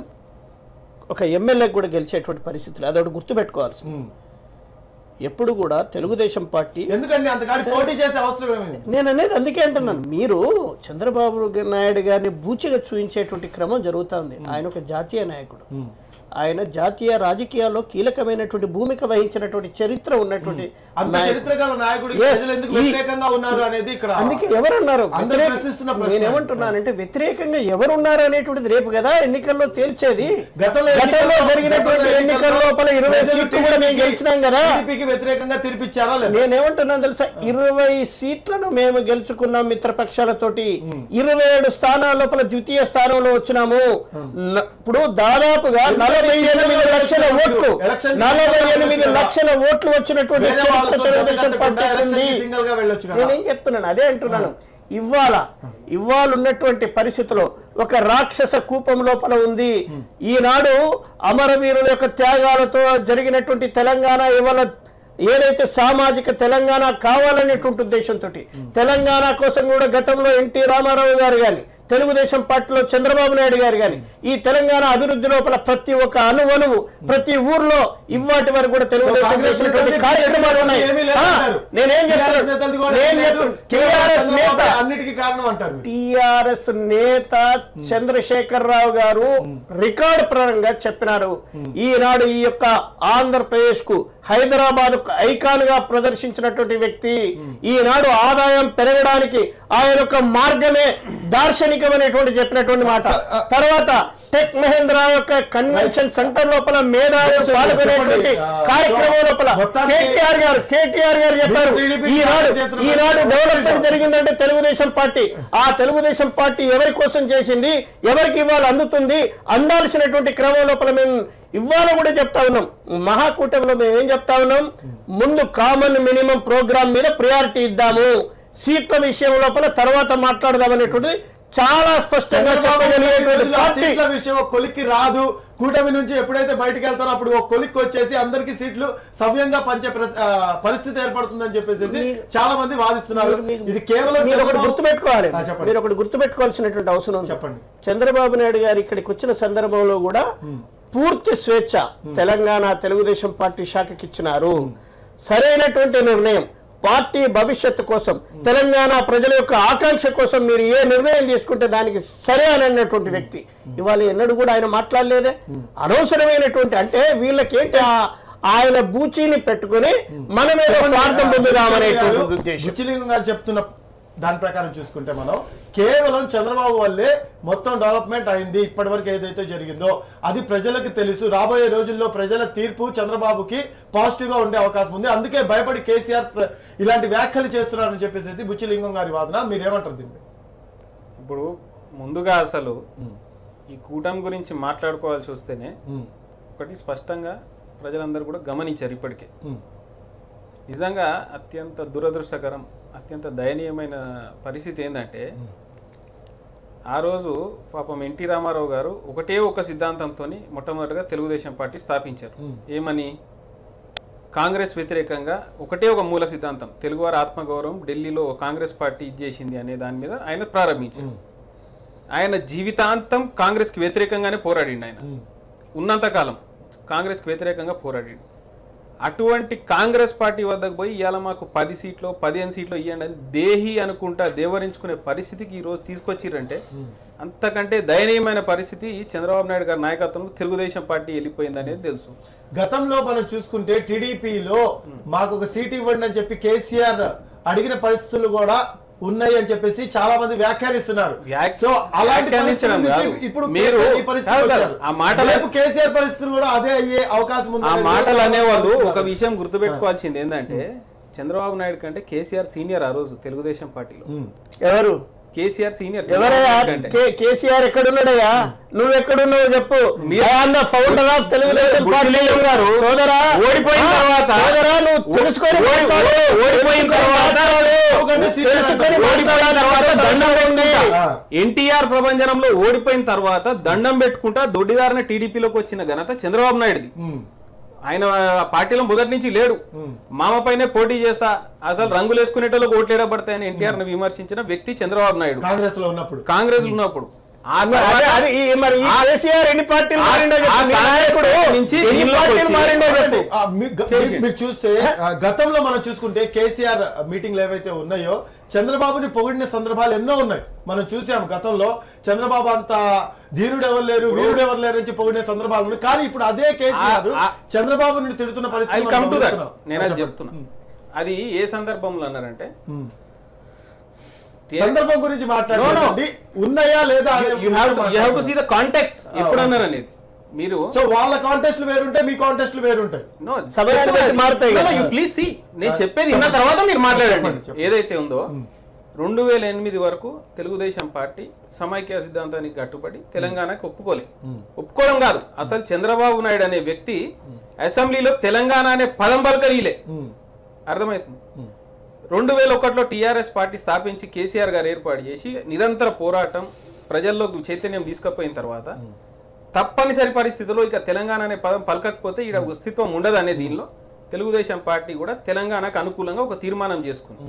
ఒక ఎమ్మెల్యే కూడా గెలిచేటువంటి పరిస్థితులు అదొకటి గుర్తుపెట్టుకోవాల్సి ఉమ్. ఎప్పుడు కూడా తెలుగుదేశం పార్టీ ఎందుకండి అంతకాడి పోటీ చేసే అవసరం ఏమైంది నేను అనేది అందుకే అంటున్నాను మీరు చంద్రబాబు నాయుడు గారిని బూచిగా చూపించేటువంటి క్రమం జరుగుతుంది ఆయన ఒక జాతీయ నాయకుడు ఆయన జాతీయ రాజకీయాల్లో కీలకమైనటువంటి భూమిక వహించినటువంటి చరిత్ర ఉన్నటువంటి అంత నాయకుడు. చరిత్ర గల నాయకుడికి Yes. ప్రజలు ఎందుకు ఈ- వ్యతిరేకంగా ఉన్నారు అనేది ఇక్కడ అందుకే ఎవరన్నారు అందరూ వ్యతిరేక- ప్రశ్నిస్తున్న ప్రశ్న. నేనేమంటున్నానంటే వ్యతిరేకంగా ఎవరున్నారు అనేటువంటిది రేపు కదా ఎన్నికల్లో తేల్చేది గతంలో గతంలో ఎన్నికల్లో- జరిగినటువంటి గతంలో ఎన్నికల లోపల ఇరవై ఎస్సీ సీట్లు కూడా మేము గెలిచినాం కదా టీడీపీకి వ్యతిరేకంగా తీర్పిచ్చారా లేదా నేనేమంటున్నాను తెలుసా ఇరవై సీట్లను మేము గెలుచుకున్నాం మిత్రపక్షాలతోటి ఇరవై ఏడు స్థానాల లోపల ద్వితీయ స్థానంలో వచ్చినాము న- ఇప్పుడు దాదాపుగా నలభై ఎనిమిది లక్షల ఓట్లు ఎలక్షన్ కి నలభై సింగిల్ గా ఎనిమిది వెళ్ళొచ్చు లక్షల ఓట్లు వచ్చినటువంటి వేరే చరిత్ర వాళ్ళతో తెలుగుదేశం జతకట్టకుండా పార్టీకి ఎలక్షన్ ఉంది కి సింగిల్ గా వెళ్ళొచ్చు కదా నేనేం చెప్తున్నాను అదే అంటున్నాను ఇవాళ ఇవాళ ఉన్నటువంటి పరిస్థితిలో ఒక రాక్షస కూపం లోపల ఉంది ఈనాడు అమరవీరుల యొక్క త్యాగాలతో జరిగినటువంటి తెలంగాణ ఇవాళ ఏదైతే సామాజిక తెలంగాణ కావాలనేటువంటి ఉద్దేశంతో తెలంగాణ కోసం కూడా గతంలో ఎన్టీ రామారావు గారు కానీ తెలుగుదేశం పార్టీలో చంద్రబాబు నాయుడు గారు కానీ ఈ తెలంగాణ అభివృద్ధి లోపల ప్రతి ఒక్క అణువణువు ప్రతి ఊర్లో ఇవాటి వరకు కూడా తెలుగుదేశం కాంగ్రెస్ చేసినటువంటి నేతలది కార్యక్రమాలు ఉన్నాయి ఏమీ ఆ, లేదంటారు. నేనేం TRS నేతలది కూడా చెప్తాను ఏమీ లేదు. టిఆర్ఎస్ నేత చంద్రబాబు అన్నిటికీ కారణం అంటారు మీరు. టిఆర్ఎస్ నేత చంద్రశేఖర్ రావు గారు రికార్డు పరంగా చెప్పినారు ఈనాడు ఈ యొక్క ఆంధ్రప్రదేశ్ కు హైదరాబాద్ ఐకాన్ గా ప్రదర్శించినటువంటి వ్యక్తి ఈనాడు ఆదాయం పెరగడానికి ఆయన యొక్క మార్గమే దార్శనికమైనటువంటి చెప్పినటువంటి మాట తర్వాత టెక్ మహేంద్ర యొక్క కన్వెన్షన్ సెంటర్ లోపల మేధావులు పాల్గొనేటువంటి కార్యక్రమం లోపల మొత్తానికి- కేటీఆర్ గారు కేటీఆర్ గారు చెప్పారు మీరు TDP ఈనాడు చేసిన ఈనాడు మంచి డెవలప్మెంట్ విషయం. జరిగిందంటే తెలుగుదేశం పార్టీ ఆ తెలుగుదేశం పార్టీ ఎవరి కోసం చేసింది ఎవరికి ఇవాళ అందుతుంది అందాల్సినటువంటి క్రమం లోపల మేము ఇవాళ కూడా చెప్తా ఉన్నాం మహాకూటమిలో మేము ఏం చెప్తా ఉన్నాం ముందు కామన్ మినిమం ప్రోగ్రామ్ మీద ప్రయారిటీ ఇద్దాము సీట్ల విషయం లోపల తర్వాత మాట్లాడదాం అనేటువంటిది చాలా స్పష్టంగా చంద్రబాబు నాయుడు చెప్పగలిగేటువంటి రోజుల్లో ఆ పార్టీ సీట్ల విషయం ఒక కొలిక్కి రాదు కూటమి నుంచి ఎప్పుడైతే బయటకు వెళ్తారో అప్పుడు ఒక కొలిక్కి వచ్చేసి అందరికి సీట్లు సవ్యంగా పంచే ప్రస్- ఆ, పరిస్థితి ఏర్పడుతుందని చెప్పేసి చాలా మంది వాదిస్తున్నారు మీకు- ఇది కేవలం మీరు ఒకటి చంద్రబాబు- గుర్తుపెట్టుకోవాలి ఆ, చెప్పండి మీరు ఒకటి గుర్తుపెట్టుకోవాల్సినటువంటి అవసరం ఉంది చెప్పండి. చంద్రబాబు నాయుడు గారు ఇక్కడికి వచ్చిన సందర్భంలో కూడా పూర్తి స్వేచ్ఛ తెలంగాణ తెలుగుదేశం పార్టీ శాఖకి ఇచ్చినారు సరైనటువంటి నిర్ణయం పార్టీ భవిష్యత్తు కోసం తెలంగాణ ప్రజల యొక్క ఆకాంక్ష కోసం మీరు ఏ నిర్ణయం తీసుకుంటే దానికి సరే అని అన్నటువంటి వ్యక్తి ఇవాళ ఎన్నడూ కూడా ఆయన మాట్లాడలేదే అనవసరమైనటువంటి అంటే వీళ్ళకేంటి ఆ- ఆయన బూచీని పెట్టుకుని మనమేదో స్వార్థం పొందుదామనేటువంటి ఉద్దేశం బుచ్చిలింగం గారు చెప్తున్న దాని ప్రకారం చూసుకుంటే మనం కేవలం చంద్రబాబు వల్లే మొత్తం డెవలప్మెంట్ అయింది ఇప్పటి వరకు ఏదైతే జరిగిందో అది ప్రజలకు తెలుసు రాబోయే రోజుల్లో ప్రజల తీర్పు చంద్రబాబుకి పాజిటివ్ గా ఉండే అవకాశం ఉంది అందుకే భయపడి కేసీఆర్ ప్ర- ఇలాంటి వ్యాఖ్యలు చేస్తున్నారని చెప్పేసి బుచ్చిలింగం గారి వాదన మీరేమంటారు దీన్ని ఇప్పుడు ముందుగా అసలు ఈ కూటమి గురించి మాట్లాడుకోవాల్సి వస్తేనే ఉమ్, ఒకటి స్పష్టంగా ప్రజలందరూ కూడా గమనించారు ఇప్పటికే ఉమ్, నిజంగా అత్యంత దురదృష్టకరం అత్యంత దయనీయమైన పరిస్థితి ఏంటంటే ఆ రోజు పాపం ఎన్టీ రామారావు గారు ఒకటే ఒక సిద్ధాంతంతో మొట్టమొదటిగా తెలుగుదేశం పార్టీ స్థాపించారు ఏమని కాంగ్రెస్ వ్యతిరేకంగా ఒకటే ఒక మూల సిద్ధాంతం తెలుగువారి ఆత్మగౌరవం ఢిల్లీలో కాంగ్రెస్ పార్టీ ఇచ్చేసింది అనే దాని మీద ఆయన ప్రారంభించారు ఆయన జీవితాంతం కాంగ్రెస్కి వ్యతిరేకంగానే పోరాడిండు ఆయన ఉన్నంతకాలం కాంగ్రెస్కి వ్యతిరేకంగా పోరాడిండు అటువంటి కాంగ్రెస్ పార్టీ వద్దకు పోయి ఇవాళ మాకు పది సీట్లు పదిహేను సీట్లు ఇవ్వండి అని దేహి అనుకుంటా దేవరించుకునే పరిస్థితికి ఈ రోజు తీసుకొచ్చిరంటే అంతకంటే దయనీయమైన పరిస్థితి చంద్రబాబు నాయుడు గారి నాయకత్వంలో తెలుగుదేశం పార్టీ వెళ్ళిపోయింది అనేది తెలుసు గతంలో మనం చూసుకుంటే టీడీపీలో మాకు ఒక సీట్ ఇవ్వండి అని చెప్పి కేసీఆర్ అడిగిన పరిస్థితులు కూడా ఉన్నాయి అని చెప్పేసి చాలా మంది వ్యాఖ్యానిస్తున్నారు వ్యాఖ్య- సో అలాంటి వ్యాఖ్యానించడం పరిస్థితుల నుంచి కాదు. ఇప్పుడు మీరు- కేసీఆర్ ఈ పరిస్థితికి కాదు కాదు. వచ్చారు. ఆ మాటలు- రేపు కేసీఆర్ పరిస్థితులు కూడా అదే అయ్యే అవకాశం ఉంది ఆ అనేది మాటలు చాలా అనేవాళ్ళు మంది ఒక విషయం గుర్తుపెట్టుకోవాల్సింది ఏంటంటే చంద్రబాబు నాయుడు కంటే కేసీఆర్ సీనియర్ ఆ రోజు తెలుగుదేశం పార్టీలో ఎవరు కేసీఆర్ సీనియర్ ఎవరయ్యా చంద్రబాబు నాయుడు కంటే. కే- కేసీఆర్ ఎక్కడున్నాడయ్యా నువ్వు ఎక్కడున్నావు చెప్పు ఫౌండర్ ఆఫ్ తెలుగుదేశం పార్టీ గారు సోదరా ఓడిపోయిన ఆ, తర్వాత సోదరా నువ్వు తెలుసుకొని ఓడి- మాట్లాడు. ఓడిపోయిన తర్వాత ఒకటి సీనియర్ తెలుసుకొని అంటారు. ఓడిపోయిన తర్వాత దండం పెట్టుకుంటా ఆ. ఎన్టీఆర్ ప్రభంజనంలో ఓడిపోయిన తర్వాత దండం పెట్టుకుంటా దొడ్డిదారిన టీడీపీలోకి వచ్చిన ఘనత చంద్రబాబు నాయుడుది ఉమ్, ఆయన ఆ పార్టీలో మొదటి నుంచి లేడు మామ పైనే పోటీ చేస్తా అసలు రంగులు వేసుకునేటోళ్ళకి ఓట్లేడబడతాయని ఎన్టీఆర్ ని విమర్శించిన వ్యక్తి చంద్రబాబు నాయుడు కాంగ్రెస్ లో ఉన్నప్పుడు కాంగ్రెస్ ఉన్నప్పుడు ఆ అదే తర్వాత అది ఈ- మరి ఈ కేసీఆర్ ఎన్ని పార్టీలు ఆ- మారిండో చెప్పు. ఆ మీ కాంగ్రెస్ నాయకుడు పార్టీ నుంచి ఎన్ని దీనిలోకి పార్టీలు వచ్చి- మారిండో చెప్పు ఆ, మీ- గ- మీ- మీరు చూస్తే ఆ, గతంలో మనం చూసుకుంటే కేసీఆర్ మీటింగ్లు ఏవైతే ఉన్నాయో చంద్రబాబుని పొగిడిన సందర్భాలు ఎన్నో ఉన్నాయి మనం చూసాం గతంలో చంద్రబాబు అంత ధీరుడు ఎవరు లేరు వీరుడు ఎవరు లేరు అని చెప్పి పొగిడిన సందర్భాలు ఉన్నాయి కానీ ఇప్పుడు అదే కేసీఆర్ ఆ- ఆ- చంద్రబాబుని తిడుతున్న ఐ పరిస్థితి మనం కమ్ టు దట్ గమనిస్తున్నాం. నేను అది చెప్పండి. చెప్తున్నా అది ఏ సందర్భంలో అన్నారంటే ఉమ్. సందర్భం గురించి మాట్లాడండి ఉన్నాయా లేదా అనే you have you have to మాట్లాడుతున్నాం. సీ ద కాంటెక్స్ట్ ఎప్పుడు అన్నారు అనేది మీరు సో వాళ్ళ కాంటెస్ట్లు వేరుంటాయి మీ కాంటెస్ట్లు వేరుంటాయి No, సమయాన్ని బట్టి మారుతాయి కదా. యూ ప్లీజ్ సి నేను చెప్పేది విన్న తర్వాత మీరు మాట్లాడండి చెప్పండి, చెప్పండి. ఏదైతే ఉందో రెండు వేల ఎనిమిది వరకు తెలుగుదేశం పార్టీ సమైక్య సిద్ధాంతానికి కట్టుబడి తెలంగాణకి ఒప్పుకోలే ఒప్పుకోవడం కాదు అసలు చంద్రబాబు నాయుడు అనే వ్యక్తి అసెంబ్లీలో తెలంగాణ అనే పదం పలకరీలే ఉమ్. అర్థమవుతుంది రెండు వేల ఒకటిలో టీఆర్ఎస్ పార్టీ స్థాపించి కేసీఆర్ గారు ఏర్పాటు చేసి నిరంతర పోరాటం ప్రజల్లోకి చైతన్యం తీసుకుపోయిన తర్వాత తప్పనిసరి పరిస్థితిలో ఇక తెలంగాణ అనే పదం పలకకపోతే ఇక్కడ అస్తిత్వం ఉండదు అనే దీనిలో తెలుగుదేశం పార్టీ కూడా తెలంగాణకు అనుకూలంగా ఒక తీర్మానం చేసుకుంది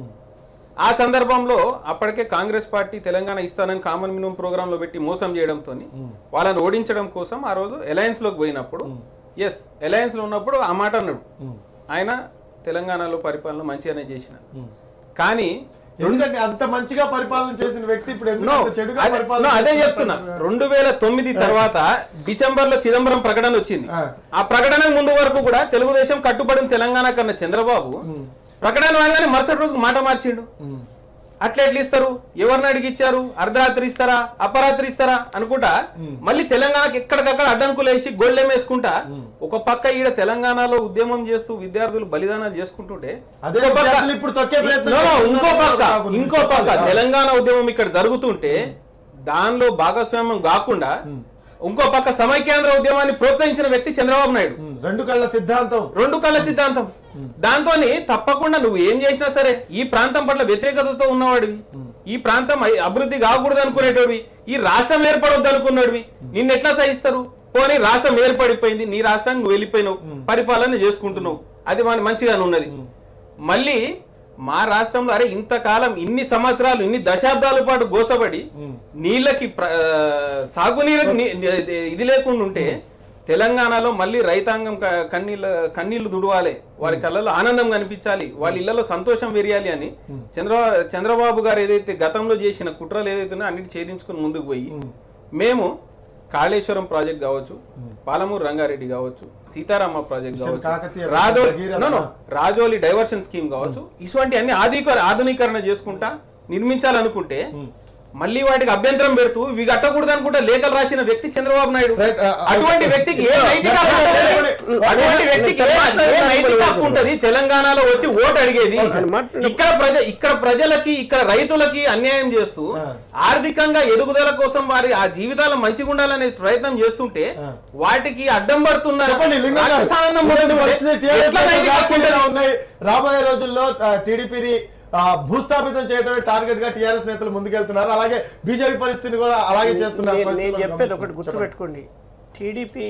ఆ సందర్భంలో అప్పటికే కాంగ్రెస్ పార్టీ తెలంగాణ ఇస్తానని కామన్ మినిమం ప్రోగ్రామ్ లో పెట్టి మోసం చేయడంతో వాళ్ళని ఓడించడం కోసం ఆ రోజు అలయన్స్ లోకి పోయినప్పుడు ఎస్ అలయన్స్ లో ఉన్నప్పుడు ఆ మాట అన్నాడు ఆయన తెలంగాణలో పరిపాలన మంచిగానే చేసిన కానీ ఎందుకంటే అంత మంచిగా పరిపాలన చేసిన వ్యక్తి ఇప్పుడు ఎందుకు No, అంత చెడుగా అదే- పరిపాలన no, అదే చేస్తున్నారు? చెప్తున్నా రెండు వేల తొమ్మిది తర్వాత డిసెంబర్ లో చిదంబరం ప్రకటన వచ్చింది ఆ. ఆ ప్రకటన ముందు వరకు కూడా తెలుగుదేశం కట్టుబడిన తెలంగాణ కన్నా చంద్రబాబు ప్రకటన రాగానే మరుసటి రోజు మాట మార్చిండు అట్లా ఎట్లా ఇస్తారు ఎవరిని అడిగి ఇచ్చారు అర్ధరాత్రి ఇస్తారా అపరాత్రి ఇస్తారా అనుకుంటా మళ్ళీ తెలంగాణకి ఎక్కడికక్కడ అడ్డంకులు వేసి గొళ్ళెం వేసుకుంటా ఒక పక్క ఈడ తెలంగాణలో ఉద్యమం చేస్తూ విద్యార్థులు బలిదానాలు చేసుకుంటుంటే అదే ఇంకో పక్క- విద్యార్థులు ఇప్పుడు తొక్కే ప్రయత్నం No, no, ఇంకో చేస్తున్నారు పక్క బాబు. ఇంకో పక్క తెలంగాణ ఉద్యమం ఇక్కడ జరుగుతుంటే దానిలో భాగస్వామ్యం కాకుండా ఇంకో పక్క సమైక్యాంధ్ర ఉద్యమాన్ని ప్రోత్సహించిన వ్యక్తి చంద్రబాబు నాయుడు ఉమ్, రెండు కళ్ళ సిద్ధాంతం రెండు కళ్ళ సిద్ధాంతం దాంతోని తప్పకుండా నువ్వు ఏం చేసినా సరే ఈ ప్రాంతం పట్ల వ్యతిరేకతతో ఉన్నవాడివి ఈ ప్రాంతం అయి- అభివృద్ధి కాకూడదు అనుకునేటోడివి ఈ రాష్ట్రం ఏర్పడొద్దు అనుకున్నాడివి నిన్ను ఎట్లా సహిస్తారు పోనీ రాష్ట్రం ఏర్పడిపోయింది నీ రాష్ట్రానికి నువ్వు వెళ్ళిపోయినావు పరిపాలన చేసుకుంటున్నావు అది మన మంచిగానే ఉన్నది మళ్ళీ మా రాష్ట్రంలో అరే ఇంతకాలం ఇన్ని సంవత్సరాలు ఇన్ని దశాబ్దాల పాటు గోసబడి నీళ్ళకి ప్ర- ఆ, సాగునీరు ఇది లేకుండా ఉంటే తెలంగాణలో మళ్ళీ రైతాంగం క- కన్నీళ్ళ కన్నీళ్లు దుడవాలి వారి కళ్ళలో ఆనందం కనిపించాలి వాళ్ళ ఇళ్లలో సంతోషం వెరియాలి అని చంద్ర చంద్రబాబు గారు ఏదైతే గతంలో చేసిన కుట్రలు ఏదైతే ఉన్నాయో అన్నిటి ఛేదించుకుని ముందుకు పోయి మేము కాళేశ్వరం ప్రాజెక్ట్ కావచ్చు పాలమూరు రంగారెడ్డి కావచ్చు సీతారామ ప్రాజెక్ట్ మిషన్ కాకతీయ, కావచ్చు రాజో Bhagiratha. no, no, Rajoli diversion scheme కావచ్చు ఇటువంటి అన్ని ఆధునిక ఆధునీకరణ చేసుకుంటా నిర్మించాలనుకుంటే మళ్ళీ వాటికి అభ్యంతరం పెడుతూ ఇవి కట్టకూడదు అనుకుంటే లేఖలు రాసిన వ్యక్తి Chandrababu Naidu Right, uh, uh, అటువంటి వ్యక్తికి ఏ నైతిక హక్కు ఉంటుంది? అటువంటి వ్యక్తికి ఏ- ఏ నైతిక హక్కు ఉంటది తెలంగాణలో వచ్చి ఓటు అడిగేది ఇక్కడ ప్రజ ఇక్కడ ప్రజలకి ఇక్కడ రైతులకి అన్యాయం చేస్తూ ఆర్థికంగా ఎదుగుదల కోసం వారి ఆ జీవితాలు మంచిగా ఉండాలనే ప్రయత్నం చేస్తుంటే వాటికి అడ్డం పడుతున్న చెప్పండి లింగం గారు. రాక్షసానందం ఇటువంటి ఉంటుంది. పరిస్థితి TRS ఎట్లా నైతిక హక్కు వ్యాఖ్యలు ఉంటుంది? ఉన్నాయి రాబోయే రోజుల్లో టీడీపీని భూస్థాపితం చేయడమే టార్గెట్ గా టీఆర్ఎస్ నేతలు ముందుకెళ్తున్నారు అలాగే బీజేపీ పరిస్థితిని కూడా అలాగే చేస్తున్నారు నేను- నేను పరిస్థితులను చెప్పేది ఒకటి గమనిస్తున్నాం. గుర్తుపెట్టుకోండి టీడీపీ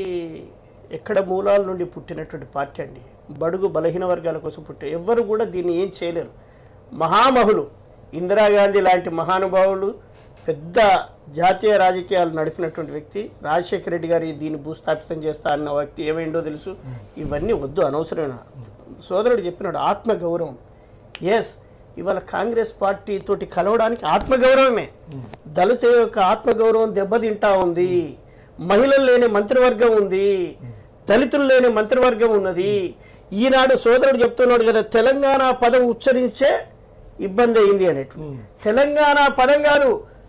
ఎక్కడ మూలాల నుండి పుట్టినటువంటి పార్టీ అండి బడుగు బలహీన వర్గాల కోసం పుట్టే ఎవ్వరు కూడా దీన్ని ఏం చేయలేరు మహామహులు ఇందిరాగాంధీ లాంటి మహానుభావులు పెద్ద జాతీయ రాజకీయాలు నడిపినటువంటి వ్యక్తి రాజశేఖర రెడ్డి గారి దీన్ని భూస్థాపితం చేస్తా అన్న వ్యక్తి ఏమైందో తెలుసు ఇవన్నీ వద్దు అనవసరమైన సోదరుడు చెప్పినాడు ఆత్మగౌరవం ఎస్ ఇవాళ కాంగ్రెస్ పార్టీ తోటి కలవడానికి ఆత్మగౌరవమే దళిత యొక్క ఆత్మగౌరవం దెబ్బతింటా ఉంది మహిళలు లేని మంత్రివర్గం ఉంది దళితులు లేని మంత్రివర్గం ఉన్నది ఈనాడు సోదరుడు చెప్తున్నాడు కదా తెలంగాణ పదం ఉచ్చరించే ఇబ్బంది అయింది అనేటు తెలంగాణ పదం కాదు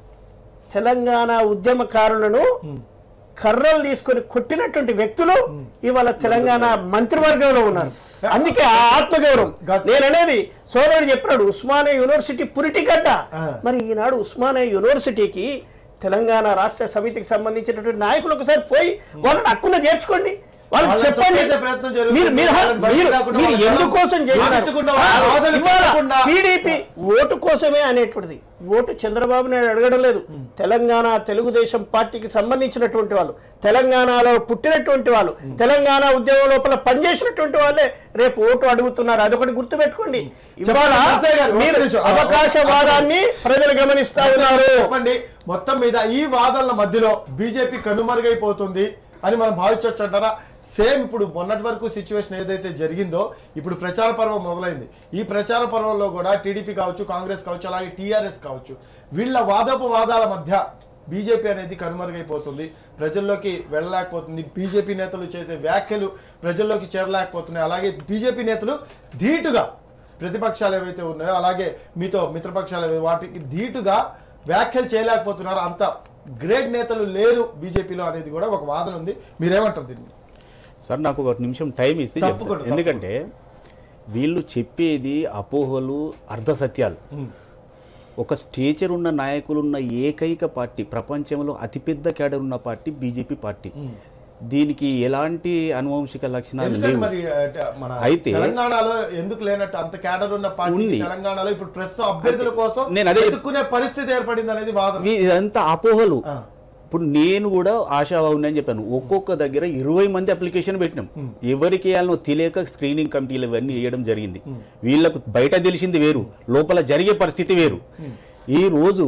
తెలంగాణ ఉద్యమకారులను కర్రలు తీసుకొని కొట్టినటువంటి వ్యక్తులు ఇవాళ తెలంగాణ మంత్రివర్గంలో ఉన్నారు అందుకే ఆ ఆత్మగౌరవం నేను అనేది సోదరుడు చెప్పినాడు ఉస్మానియా యూనివర్సిటీ పురిటిగడ్డ మరి ఈనాడు ఉస్మానియా యూనివర్సిటీకి తెలంగాణ రాష్ట్ర సమితికి సంబంధించినటువంటి నాయకులు ఒకసారి పోయి వాళ్ళని హక్కున చేర్చుకోండి వాళ్ళు వాళ్ళని చెప్పండి తొక్కేసే ప్రయత్నం జరుగుతుంది. మీరు మీరు వాళ్ళని బయటకు మీరు రాకుండా మీరు వాళ్ళని ఎందుకోసం మార్చకుండా వాళ్ళ వాదనలు చెప్పకుండా. టీడీపీ ఓటు కోసమే అనేటువంటిది ఓటు చంద్రబాబు నాయుడు అడగడం లేదు తెలంగాణ తెలుగుదేశం పార్టీకి సంబంధించినటువంటి వాళ్ళు తెలంగాణలో పుట్టినటువంటి వాళ్ళు తెలంగాణ ఉద్యమం లోపల పనిచేసినటువంటి వాళ్ళే రేపు ఓటు అడుగుతున్నారు అదొకటి గుర్తుపెట్టుకోండి ఇవాళ నరసయ్య గారు, ఒక్క మీరు నిమిషం. అవకాశవాదాన్ని ప్రజలు గమనిస్తా ఉన్నారు చెప్పండి మొత్తం మీద ఈ వాదనల మధ్యలో బీజేపీ కనుమరుగైపోతుంది అని మనం భావించవచ్చు అంటారా సేమ్ ఇప్పుడు మొన్నటి వరకు సిచ్యువేషన్ ఏదైతే జరిగిందో ఇప్పుడు ప్రచార పర్వం మొదలైంది ఈ ప్రచార పర్వంలో కూడా టీడీపీ కావచ్చు కాంగ్రెస్ కావచ్చు అలాగే టీఆర్ఎస్ కావచ్చు వీళ్ళ వాదపు వాదాల మధ్య బీజేపీ అనేది కనుమరుగైపోతుంది ప్రజల్లోకి వెళ్ళలేకపోతుంది బీజేపీ నేతలు చేసే వ్యాఖ్యలు ప్రజల్లోకి చేరలేకపోతున్నాయి అలాగే బీజేపీ నేతలు ధీటుగా ప్రతిపక్షాలు ఏవైతే ఉన్నాయో అలాగే మీతో మిత్రపక్షాలు ఏవై వాటికి ధీటుగా వ్యాఖ్యలు చేయలేకపోతున్నారు అంత గ్రేట్ నేతలు లేరు బీజేపీలో అనేది కూడా ఒక వాదన ఉంది మీరేమంటారు దీన్ని సార్ నాకు ఒక నిమిషం టైం ఇస్తే చెప్తాను. తప్పకుండా, ఎందుకంటే వీళ్ళు చెప్పేది అపోహలు అర్ధ సత్యాలు ఒక స్టేచర్ ఉన్న నాయకులు ఉన్న ఏకైక పార్టీ ప్రపంచంలో అతిపెద్ద క్యాడర్ ఉన్న పార్టీ బీజేపీ పార్టీ దీనికి ఎలాంటి అనువంశిక లక్షణాలు ఎందుకంటే లేవు మరి అంటే మన అయితే- తెలంగాణలో ఎందుకు లేనట్టు అంత క్యాడర్ ఉన్న పార్టీ ఉంది. తెలంగాణలో ఇప్పుడు ప్రస్తుతం అభ్యర్థుల కోసం నేను అదే- ఎత్తుక్కునే పరిస్థితి ఏర్పడింది అనేది వాదన ఇవి- ఇదంతా అపోహలు ఆ. ఇప్పుడు నేను కూడా ఆశావాహుని అని చెప్పాను ఒక్కొక్క దగ్గర ఇరవై మంది అప్లికేషన్ పెట్టినాం ఎవరికి వేయాలనో తెలియక స్క్రీనింగ్ కమిటీలు ఇవన్నీ వేయడం జరిగింది వీళ్ళకు బయట తెలిసింది వేరు లోపల జరిగే పరిస్థితి వేరు ఈ రోజు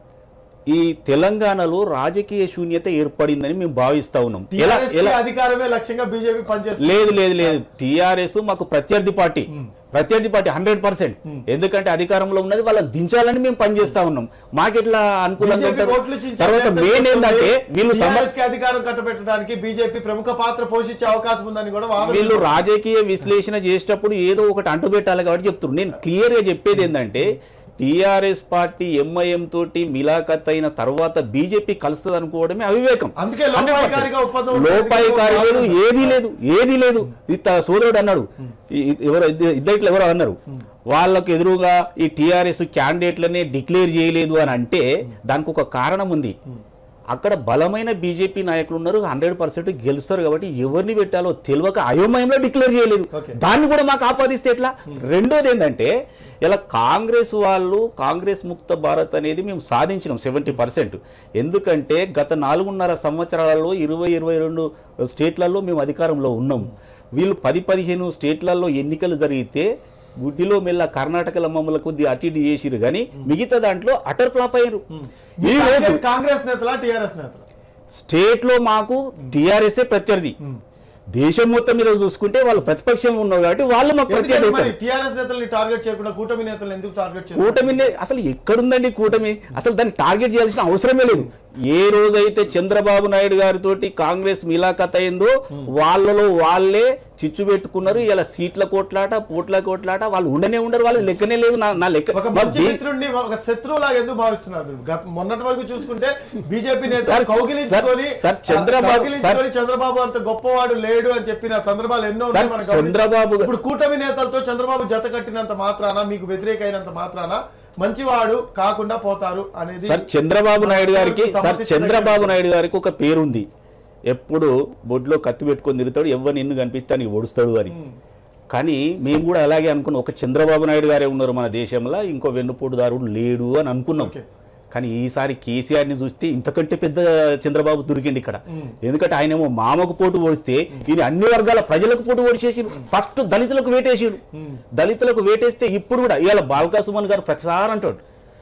ఈ తెలంగాణలో రాజకీయ శూన్యత ఏర్పడిందని మేము భావిస్తా ఉన్నాం ఎలా TRS కి ఎలా అధికారమే లక్ష్యంగా బీజేపీ పనిచేస్తుంది లేదు లేదు లేదు టిఆర్ఎస్ మాకు ప్రత్యర్థి పార్టీ ప్రత్యర్థి పార్టీ హండ్రెడ్ పర్సెంట్ ఎందుకంటే అధికారంలో ఉన్నది వాళ్ళని దించాలని మేము పనిచేస్తా ఉన్నాం మాకెట్లా అనుకూలంగా బీజేపీ ఉంటారు? ఓట్లు చించే తర్వాత ప్రయత్నం మెయిన్ చేస్తుంది. ఏంటంటే వీళ్ళు సమ- TRS కి అధికారం కట్టబెట్టడానికి బీజేపీ ప్రముఖ పాత్ర పోషించే అవకాశం ఉందని కూడా వాదన వీళ్ళు రాజకీయ విశ్లేషణ చేసేటప్పుడు ఏదో ఒకటి అంటుపెట్టాలి కాబట్టి చెప్తున్నారు నేను క్లియర్ గా చెప్పేది ఏంటంటే టిఆర్ఎస్ పార్టీ ఎంఐఎం తోటి మిలాఖత్ అయిన తర్వాత బీజేపీ కలుస్తుంది అనుకోవడమే అవివేకం అందుకే లోపాయికారిక ఒప్పందం ఉంటుంది. లోపాయికారి లేదు ఏది లేదు ఏది లేదు ఇత సోదరుడు అన్నాడు ఈ- ఈ- ఎవరో ఇద్ద- ఇద్దరిట్లో ఎవరో అన్నారు వాళ్ళకు ఎదురుగా ఈ టిఆర్ఎస్ క్యాండిడేట్లనే డిక్లేర్ చేయలేదు అని అంటే దానికి ఒక కారణం ఉంది అక్కడ బలమైన బీజేపీ నాయకులు ఉన్నారు హండ్రెడ్ పర్సెంట్ గెలుస్తారు కాబట్టి ఎవరిని పెట్టాలో తెలియక అయోమయంలో డిక్లేర్ చేయలేదు Okay. దాన్ని కూడా మాకు ఆపాదిస్తే ఎట్లా రెండోది ఏంటంటే ఇలా కాంగ్రెస్ వాళ్ళు కాంగ్రెస్ ముక్త భారత్ అనేది మేము సాధించినాం సెవెంటీ పర్సెంట్ ఎందుకంటే గత నాలుగున్నర సంవత్సరాలలో ఇరవై ఇరవై రెండు స్టేట్లలో మేము అధికారంలో ఉన్నాం వీళ్ళు పది పదిహేను స్టేట్లలో ఎన్నికలు జరిగితే గుడ్డిలో మెల్ల కర్ణాటకలో మమ్మల్ని కొద్ది అటు ఇటు చేసిరు కానీ మిగతా దాంట్లో అటర్ ఫ్లాప్ అయ్యారు ఈ రోజు టార్గెట్ కాంగ్రెస్ నేతలా టిఆర్ఎస్ నేతలా స్టేట్ లో మాకు టిఆర్ఎస్ ప్రత్యర్థి దేశం మొత్తం మీద చూసుకుంటే వాళ్ళు ప్రతిపక్షం ఉన్నారు కాబట్టి వాళ్ళు మాకు ప్రత్యర్థి ఎందుకంటే మరి అవుతారు. టిఆర్ఎస్ నేతల్ని టార్గెట్ చేయకుండా కూటమి నేతలు ఎందుకు టార్గెట్ చేస్తారు కూటమిని అసలు ఎక్కడుందండి కూటమి అసలు దాన్ని టార్గెట్ చేయాల్సిన అవసరమే లేదు ఏ రోజైతే చంద్రబాబు నాయుడు గారితో కాంగ్రెస్ మిలాఖత్ అయిందో వాళ్ళలో వాళ్ళే చిచ్చు పెట్టుకున్నారు ఇలా సీట్ల కోట్లాట పోట్ల కోట్లాట వాళ్ళు ఉండనే ఉండరు వాళ్ళు లెక్కనే లేదు నా నా లెక్క ఒక మంచి మిత్రుడిని ఒక శత్రువులాగా ఎందుకు భావిస్తున్నారు మీరు? గత మొన్నటి వరకు చూసుకుంటే బీజేపీ నేతలు సార్, కౌగిలించుకొని సార్, సార్, చంద్రబాబు- కౌగిలించుకొని చంద్రబాబు అంత గొప్పవాడు లేడు అని చెప్పిన సందర్భాలు ఎన్నో ఉన్నాయి సార్, మనం గమనించాం. చంద్రబాబు- ఇప్పుడు కూటమి నేతలతో చంద్రబాబు జత కట్టినంత మాత్రాన మీకు వ్యతిరేక అయినంత మాత్రాన మంచివాడు కాకుండా పోతారు అనేది సార్ చంద్రబాబు నాయుడు గారికి సార్ సమర్థించదగిన చంద్రబాబు నాయుడు గారికి ఒక పేరుంది ఎప్పుడు బొడ్లో కత్తి పెట్టుకొని తిరుగుతాడు ఎవరిని ఎన్ను కనిపిస్తే నీకు ఓడుస్తాడు అని కానీ మేము కూడా అలాగే అనుకున్నాం ఒక చంద్రబాబు నాయుడు గారే ఉన్నారు మన దేశంలో ఇంకో వెన్నుపోటుదారుడు లేడు అని అనుకున్నాం Okay. కానీ ఈసారి కేసీఆర్ ని చూస్తే ఇంతకంటే పెద్ద చంద్రబాబు దొరికింది ఇక్కడ ఎందుకంటే ఆయన ఏమో మామకు పోటు ఓడిస్తే ఈయన అన్ని వర్గాల ప్రజలకు పోటు ఓడిచేసిరు ఫస్ట్ దళితులకు వేటేసిరు దళితులకు వేటేస్తే ఇప్పుడు కూడా ఇవాళ బాల్కా సుమన్ గారు ప్రతిసారి అంటాడు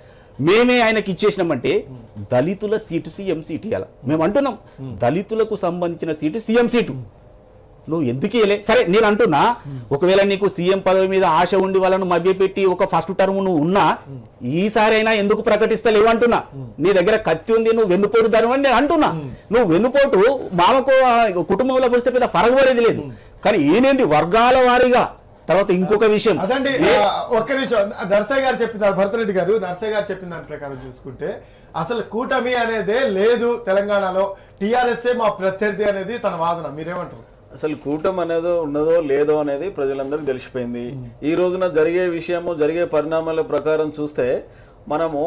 మేమే ఆయనకి ఇచ్చేసినామంటే దళితుల సీటు సీఎం సీటు ఇవ్వాలి మేము అంటున్నాం దళితులకు సంబంధించిన సీటు సీఎం సీటు నువ్వు ఎందుకు ఇవ్వలే సరే నేను అంటున్నా ఒకవేళ నీకు సీఎం పదవి మీద ఆశ ఉండి వాళ్ళను మభ్యపెట్టి ఒక ఫస్ట్ టర్మ్ నువ్వు ఉన్నా ఈసారి అయినా ఎందుకు ప్రకటిస్తలేవు అంటున్నా నీ దగ్గర కత్తి ఉంది నువ్వు వెన్నుపోటు ధరం అని నేను అంటున్నా నువ్వు వెన్నుపోటు మామకు ఆ, కుటుంబంలో వస్తే పెద్ద ఫరగబడేది లేదు కానీ ఈయనేంది వర్గాల వారీగా తర్వాత ఇంకొక విషయం అదండి ఆ, ఒక్క నిమిషం నర్సయ్య గారు చెప్పినారు భరతరెడ్డి గారు నర్సయ్య గారు చెప్పిన దాని ప్రకారం చూసుకుంటే అసలు కూటమి అనేదే లేదు తెలంగాణలో టిఆర్ఎస్ఏ మా ప్రత్యర్థి అనేది తన వాదన మీరేమంటారు అసలు కూటమి అనేది ఉన్నదో లేదో అనేది ప్రజలందరికీ తెలిసిపోయింది ఈ రోజున జరిగే విషయము జరిగే పరిణామాల ప్రకారం చూస్తే మనము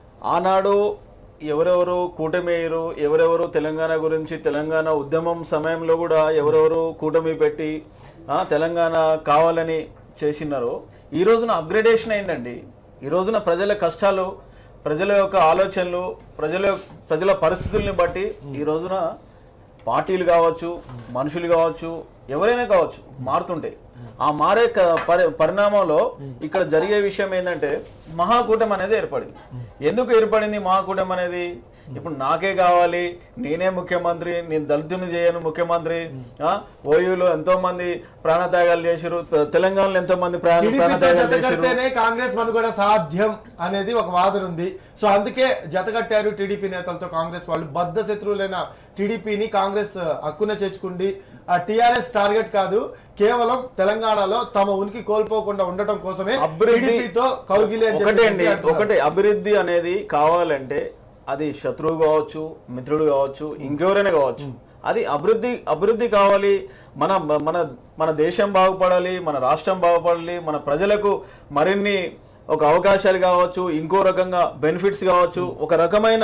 ఆనాడు ఎవరెవరు కూటమి అయ్యారు ఎవరెవరు తెలంగాణ గురించి తెలంగాణ ఉద్యమం సమయంలో కూడా ఎవరెవరు కూటమి పెట్టి ఆ, తెలంగాణ కావాలని చేసినారో ఈ రోజున అప్గ్రేడేషన్ అయిందండి ఈ రోజున ప్రజల కష్టాలు ప్రజల యొక్క ఆలోచనలు ప్రజల ప్రజల పరిస్థితుల్ని బట్టి ఈ రోజున పార్టీలు కావచ్చు మనుషులు కావచ్చు ఎవరైనా కావచ్చు మారుతుంటాయి ఆ మారే క- పరి పరిణామంలో ఇక్కడ జరిగే విషయం ఏంటంటే మహాకూటమి అనేది ఏర్పడింది ఎందుకు ఏర్పడింది మహాకూటమి అనేది ఇప్పుడు నాకే కావాలి నేనే ముఖ్యమంత్రి నేను దళితుని చేయను ముఖ్యమంత్రి ఆ, ఓయూలో ఎంతో మంది ప్రాణత్యాగాలు చేశారు తెలంగాణలో ఎంతో మంది ప్రాణ టీడీపీతో ప్రాణత్యాగాలు జత చేశారు కడితేనే కాంగ్రెస్ మనుగడ సాధ్యం అనేది ఒక వాదన ఉంది సో అందుకే జత కట్టారు టీడీపీ నేతలతో కాంగ్రెస్ వాళ్ళు బద్ద శత్రువులైన టీడీపీని కాంగ్రెస్ హక్కున చేర్చుకుండి ఆ టిఆర్ఎస్ టార్గెట్ కాదు కేవలం తెలంగాణలో తమ ఉనికి కోల్పోకుండా ఉండటం కోసమే అభివృద్ధి టీడీపీతో కౌగిలి అని ఒకటే చెప్పేసి అండి అంటున్నారు. ఒకటే అభివృద్ధి అనేది కావాలంటే అది శత్రువు కావచ్చు మిత్రుడు కావచ్చు ఇంకెవరైనా కావచ్చు అది అభివృద్ధి అభివృద్ధి కావాలి మన మన మన దేశం బాగుపడాలి మన రాష్ట్రం బాగుపడాలి మన ప్రజలకు మరిన్ని ఒక అవకాశాలు కావచ్చు ఇంకో రకంగా బెనిఫిట్స్ కావచ్చు ఒక రకమైన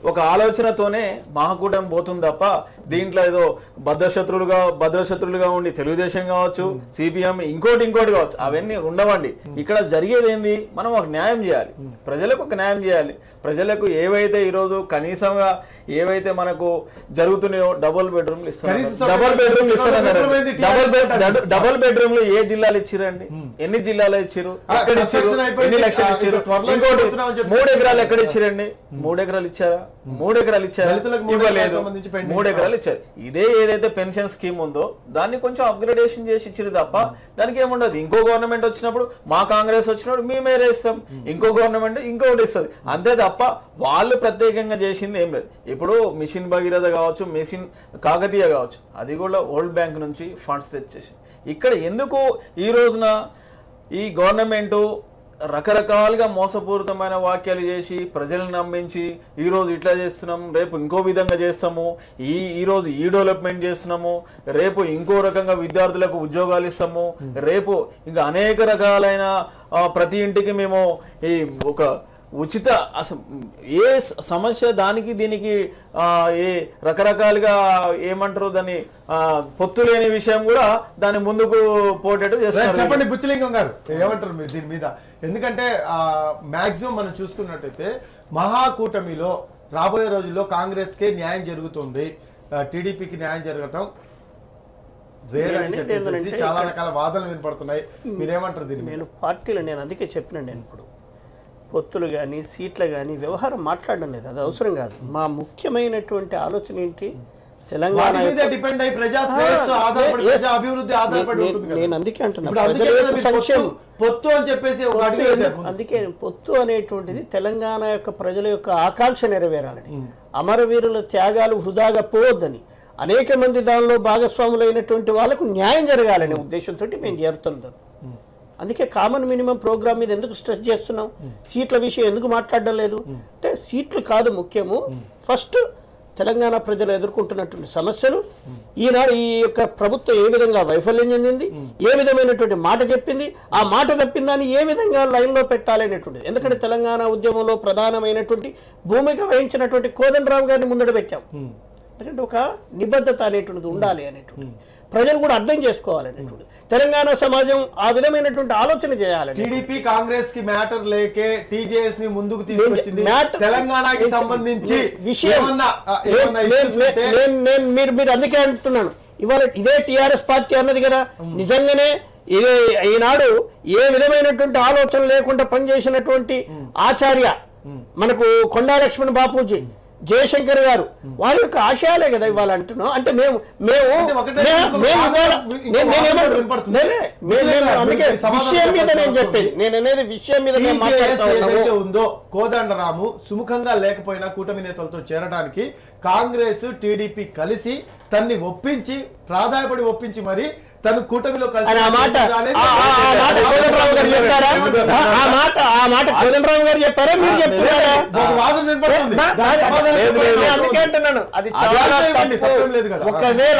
ఒక ఆలోచనతోనే మహాకూటమి పోతుంది తప్ప దీంట్లో ఏదో భద్రశత్రులుగా భద్రశత్రులుగా ఉండి తెలుగుదేశం కావచ్చు సిపిఎం ఇంకోటి ఇంకోటి కావచ్చు అవన్నీ ఉండవండి ఇక్కడ జరిగేది ఏంది మనం ఒక న్యాయం చేయాలి ప్రజలకు ఒక న్యాయం చేయాలి ప్రజలకు ఏవైతే ఈరోజు కనీసంగా ఏవైతే మనకు జరుగుతున్నాయో డబుల్ బెడ్రూమ్లు ఇస్తున్నారు కనీస డబుల్ బెడ్రూమ్లు ఇస్తున్నారు bedroom ఏంది? డబుల్ TRS బెడ్ డబుల్ బెడ్రూమ్లు ఏ జిల్లాలు ఇచ్చిరండి ఎన్ని జిల్లాలు ఇచ్చారు ఆ, ఎక్కడ ఇచ్చారు construction అయిపోయింది. ఎన్ని లక్షలు ఆ, ఇచ్చారు ఇంకా త్వరలో ఇంకోటి ఇస్తున్నామని చెప్పి మూడు ఎకరాలు ఎక్కడ ఇచ్చారండి మూడు ఎకరాలు ఇచ్చారా మూడు ఎకరాలు ఇచ్చారా దళితులకు మూడు ఇవ్వలేదు ఎకరాలకు సంబంధించి pending. మూడు ఎకరాలు ఇచ్చారు ఇదే ఏదైతే పెన్షన్ స్కీమ్ ఉందో దాన్ని కొంచెం అప్గ్రేడేషన్ చేసి ఇచ్చారు తప్ప దానికి ఏముండదు ఇంకో గవర్నమెంట్ వచ్చినప్పుడు మా కాంగ్రెస్ వచ్చినప్పుడు మేమే ఇస్తాం ఇంకో గవర్నమెంట్ ఇంకొకటి ఇస్తుంది అంతే తప్ప వాళ్ళు ప్రత్యేకంగా చేసింది ఏం లేదు ఇప్పుడు మిషన్ భగీరథ కావచ్చు మిషన్ కాకతీయ కావచ్చు అది కూడా వరల్డ్ బ్యాంక్ నుంచి ఫండ్స్ తెచ్చేసి ఇక్కడ ఎందుకు ఈ రోజున ఈ గవర్నమెంటు రకరకాలుగా మోసపూరితమైన వాక్యాలు చేసి ప్రజలను నమ్మించి ఈరోజు ఇట్లా చేస్తున్నాం రేపు ఇంకో విధంగా చేస్తాము ఈ ఈరోజు ఈ డెవలప్మెంట్ చేస్తున్నాము రేపు ఇంకో రకంగా విద్యార్థులకు ఉద్యోగాలు ఇస్తాము రేపు ఇంకా అనేక రకాలైన ఆ, ప్రతి ఇంటికి మేము ఈ ఒక ఉచిత అస- ఏ స- సమస్య దానికి దీనికి ఆ, ఏ రకరకాలుగా ఏమంటారు దాన్ని ఆ, పొత్తు లేని విషయం కూడా దాన్ని ముందుకు పోటేట్టు రైట్, చేస్తారు చెప్పండి బుచ్చలింగం గారు ఏమంటారు మీరు దీని మీద ఎందుకంటే మాక్సిమం మనం చూసుకున్నట్టయితే మహాకూటమిలో రాబోయే రోజుల్లో కాంగ్రెస్ కే న్యాయం జరుగుతుంది టీడీపీకి న్యాయం జరగటం రేర్ అని లేదండి, చెప్పేసి లేదంటే చాలా ఇక్కడ- రకాల వాదనలు వినపడుతున్నాయి మీరేమంటారు దీని మీద నేను పార్టీలు నేను అందుకే చెప్పిన నేను ఇప్పుడు పొత్తులు కానీ సీట్లు కానీ వ్యవహారం మాట్లాడడం లేదు అది అవసరం కాదు మా ముఖ్యమైనటువంటి ఆలోచన ఏంటి తెలంగాణ వాటి మీద యొక్క- డిపెండ్ అయి ప్రజా శ్రేయస్సు ఆ, ఆధారపడి yes. ప్రజా అభివృద్ధి ఆధారపడి నే- ఉంటుంది కదా. నేను అందుకే అంటున్నా. ఇప్పుడు అందుకే ప్రజల కదా యొక్క మీరు పొత్తు- సంక్షేమం. పొత్తు అని చెప్పేసి ఒక అడుగు పొత్తు వేశారు ఎందుకు- అందుకే పొత్తు అనేటువంటిది తెలంగాణ యొక్క ప్రజల యొక్క ఆకాంక్ష నెరవేరాలని అమరవీరుల త్యాగాలు వృధాగా పోవద్దని అనేక మంది దానిలో భాగస్వాములైనటువంటి వాళ్ళకు న్యాయం జరగాలనే ఉద్దేశంతో మేము చేరుతున్నాం అందుకే కామన్ మినిమం ప్రోగ్రామ్ మీద ఎందుకు స్ట్రెస్ చేస్తున్నాం సీట్ల విషయం ఎందుకు మాట్లాడడం లేదు అంటే సీట్లు కాదు ముఖ్యము ఫస్ట్ తెలంగాణ ప్రజలు ఎదుర్కొంటున్నటువంటి సమస్యలు ఈనాడు ఈ యొక్క ప్రభుత్వం ఏ విధంగా వైఫల్యం చెందింది ఏ విధమైనటువంటి మాట చెప్పింది ఆ మాట తప్పిందాన్ని ఏ విధంగా లైన్లో పెట్టాలనేటువంటిది ఎందుకంటే తెలంగాణ ఉద్యమంలో ప్రధానమైనటువంటి భూమిక వహించినటువంటి కోదండరావు గారిని ముందడ పెట్టాం ఎందుకంటే ఒక నిబద్ధత అనేటువంటిది ఉండాలి అనేటువంటిది ప్రజలు కూడా అర్థం చేసుకోవాలనేటువంటిది తెలంగాణ సమాజం ఆ విధమైనటువంటి ఆలోచన చేయాలని టీడీపీ కాంగ్రెస్ కి మ్యాటర్ లేకే టీజేఎస్ ని ముందుకు తీసుకొచ్చింది మ్యాటర్- తెలంగాణకి సంబంధించి విషయం ఏమన్నా ఆ, నేను- ఏమన్నా నేను- issues ఉంటే నేను- నేను మీరు మీరు అందుకే అంటున్నాను ఇవాళ ఇదే టిఆర్ఎస్ పార్టీ అన్నది కదా నిజంగానే ఇదే ఈనాడు ఏ విధమైనటువంటి ఆలోచన లేకుండా పనిచేసినటువంటి ఆచార్య మనకు కొండా లక్ష్మణ్ బాపూజీ జయశంకర్ గారు వారి యొక్క ఆశయాలే కదా ఇవాళ అంటున్నాం అంటే మేము మేము అంటే ఒకటే మేము- ఇంకొక మేము వాదన- ఇవాళ- ఇంకొక నేను- నేను వాదన ఏమంటున్నా- వినపడుతుంది. నేనే, నేను- నేను మీరు అందుకే సమాధానం విషయం మీద నేను చెప్పాల్సిన చెప్పేది అవసరం నేను అనేది విషయం మీద నేను TJS మాట్లాడుతా ఏదైతే ఉన్నాను ఉందో కోదండరాము సుముఖంగా లేకపోయినా కూటమి నేతలతో చేరడానికి కాంగ్రెస్ టీడీపీ కలిసి తన్ని ఒప్పించి ప్రాధాయపడి ఒప్పించి మరి తను కూటమిలో కలిసి అని ఆ మాట అనేది ఆ- ఆ- ఆ మాట కోదండరావు గారు చెప్పారా ఆ- ఆ మాట ఆ మాట కోదండరావు గారు చెప్పారా మీరు చెప్తున్నారా ఒక వాదన వినపడుతుంది నా- దాని నా- సమాధానం లేదు, చెప్పండి. లేదు. నేను అందుకే అంటున్నాను అది అది చాలా ఇవ్వండి, తప్పు. తప్పేం లేదు కదా. ఒకవేళ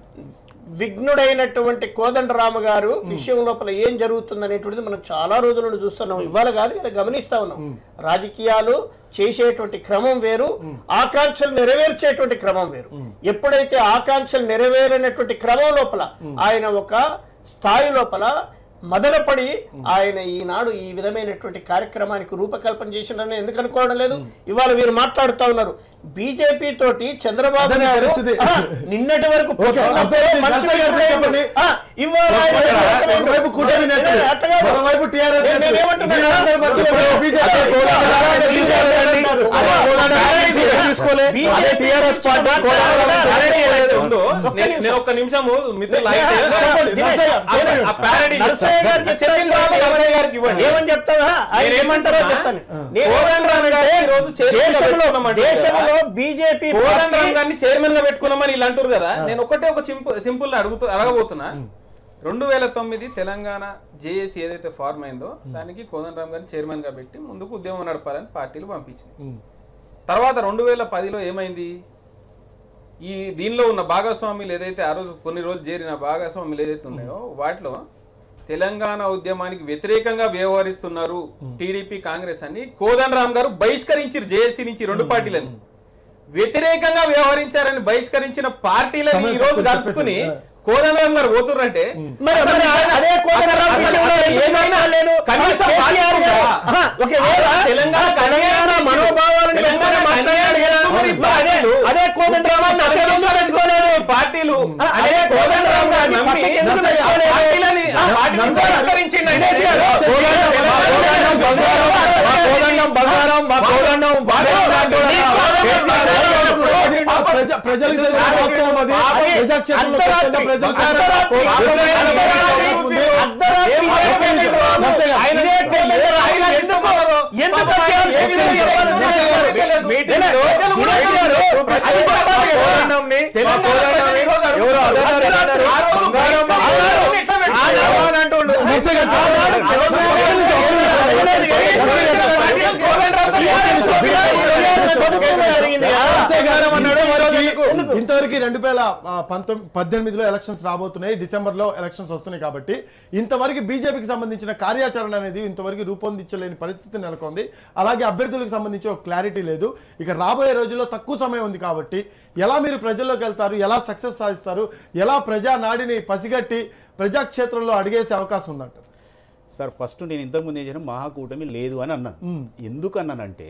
విఘ్నుడైనటువంటి కోదండరామ గారు విషయం లోపల ఏం జరుగుతుంది అనేటువంటిది మనం చాలా రోజుల నుండి చూస్తున్నాం ఇవాళ కాదు కదా గమనిస్తా ఉన్నాం రాజకీయాలు చేసేటువంటి క్రమం వేరు ఆకాంక్షలు నెరవేర్చేటువంటి క్రమం వేరు ఎప్పుడైతే ఆకాంక్షలు నెరవేరినటువంటి క్రమం లోపల ఆయన ఒక స్థాయి లోపల మదనపడి ఆయన ఈనాడు ఈ విధమైనటువంటి కార్యక్రమానికి రూపకల్పన చేసిండని ఎందుకు అనుకోవడం లేదు ఇవాళ వీరు మాట్లాడుతా ఉన్నారు బీజేపీ తోటి చంద్రబాబు అదే నాయుడు పరిస్థితి. ఆ, నిన్నటి వరకు ఓకే, పొత్తున్నప్పుడు అర్థమైంది. మంచిగా నర్సయ్య గారు చెప్పండి. ఆ, ఇవాళ ఆయన ఒకవైపు- ఏమంటున్నాడు? ఒకవైపు కూటమి నేతలు, అట్లా కాదు. మరోవైపు TRS నేను- నేను నేతలు. ఏమంటున్నాను? వీళ్ళందరి మధ్యలో ఇప్పుడు BJP అదే కోదండరాం ఎందుకు తీసుకోలేదండి? అదే కోదండరాం ఎందుకు తీసుకోలే? అదే TRS పార్టీ కోదండరాం ఎందుకు తీసుకోలేదు? ఉందో ఒక్క నేను- నిమిషం. నేను ఒక్క నిమిషము మిత్రులు నే- అయితే- నే- చెప్పండి, దినేష్, ఆ- చెప్పండి. ఆ parody నరసయ్య గారికి చెప్పింది చెప్పండి, రాదు, నరసయ్య గారికి ఇవ్వండి. ఏమని చెప్తావా ఆయన నేను ఏమంటారో ఏమంటున్నా? చెప్తాను నేను కోదండరాం ఏమంటున్నానంటే, గారిని ఈ రోజు చైర్మన్ గా దేశంలో పెట్టుకున్నామంటే దేశంలో బీజేపీ కోదండరాం గారిని చైర్మన్ గా పెట్టుకున్నామని వీళ్ళు అంటారు కదా నేను ఒకటే ఒక సింపుల్ సింపుల్ అడుగుతూ అడగబోతున్నా రెండు వేల తొమ్మిది తెలంగాణ జేఏసీ ఏదైతే ఫార్మ్ అయిందో దానికి కోదండరాం గారిని చైర్మన్ గా పెట్టి ముందుకు ఉద్యమం నడపాలని పార్టీలు పంపించింది తర్వాత రెండు వేల పదిలో ఏమైంది ఈ దీనిలో ఉన్న భాగస్వాములు ఏదైతే ఆ రోజు కొన్ని రోజులు చేరిన భాగస్వాములు ఏదైతే ఉన్నాయో వాటిలో తెలంగాణ ఉద్యమానికి వ్యతిరేకంగా వ్యవహరిస్తున్నారు టీడీపీ కాంగ్రెస్ అని కోదండరామ్ గారు బహిష్కరించారు జేఏసీ నుంచి రెండు పార్టీలను వ్యతిరేకంగా వ్యవహరించారని బహిష్కరించిన పార్టీలని సమయం ఈ రోజు తక్కువ కలుపుకుని చెప్పేసి. కోదండరాం గారు పోతుర్రంటే మరి మరి అదే కోదండరాం అసలు- విషయంలో అసలు ఏమైనా నేను కనీసం కేసీఆర్ గారు ఆహా, ఒకవేళ తెలంగాణ తెలంగాణ మనోభావాలను తెలంగాణ పెట్టుకొని మాట్లాడాడు కదా. మరి మరి అదే అదే కోదండరామాన్ని అక్కడ ఎందుకు పెట్టుకోలేదు పార్టీలు ఆ, అదే కోదండరాం గారిని నమ్మి పక్కకి ఎందుకు నర్సయ్య, పెట్టుకోలేదు? పార్టీలని ఆ పార్టీని నర్సయ్య, బహిష్కరించిండంటే దినేష్ గారు, తెలంగాణ- కోదండం బంగారం మా కోదండం బంగారం మా కోదండం బంగారం అంటున్నాడు. కేసీఆర్ గారు ప్రజ- ప్రజలకు తెలిసిన వాస్తవం అది. అది ప్రజాక్షేత్రంలో అర్ధరాత్రి- ఖచ్చితంగా ప్రజలకు అర్ధరాత్రి- అర్ధరాత్రి- అర్ధరాత్రి- అర్ధరాత్రి ఏం ఇదే నర్సయ్య, ఆయన ఇదే కోదండరాం ఆయన ఎందుకు ఎందుకు వచ్చారు? ఏ విధంగా చెప్పాలి? దినేష్ గారు, మీటింగ్ లో ప్రజలు కూడా దినేష్ గారు ప్రజలు చూపిస్తూ కూడా మా చెప్పాలి కదా. కోదండంని, మా తెలంగాణ కోదండంని ప్రజలు ఈరోజు ఎవరు అడుగుతున్నారు. అదన్నారు, ఇదన్నారు. ఆ రోజు బంగారం మా బహిష్కరించారు. కోదండం. ఎట్లా పెట్టారు? ఆ జవాన్ అంటుండు. నర్సయ్య గారు చెప్పండి. నర్సయ్య గారు అన్నాడు, ఇంతవరకు- ఇంతవరకు రెండు వేల ఆ, పంతొమ్మిది పద్దెనిమిదిలో ఎలక్షన్స్ రాబోతున్నాయి డిసెంబర్ లో ఎలక్షన్స్ వస్తున్నాయి కాబట్టి ఇంతవరకు బీజేపీకి సంబంధించిన కార్యాచరణ అనేది ఇంతవరకు రూపొందించలేని పరిస్థితి నెలకొంది అలాగే అభ్యర్థులకు సంబంధించి ఒక క్లారిటీ లేదు ఇక రాబోయే రోజుల్లో తక్కువ సమయం ఉంది కాబట్టి ఎలా మీరు ప్రజల్లోకి వెళ్తారు ఎలా సక్సెస్ సాధిస్తారు ఎలా ప్రజా నాడిని పసిగట్టి ప్రజాక్షేత్రంలో అడిగేసే అవకాశం ఉందంటారు సార్ ఫస్ట్ నేను ఇంతకుముందు ఏం చెప్పిన మహాకూటమి లేదు అని అన్నాను ఎందుకు అన్నానంటే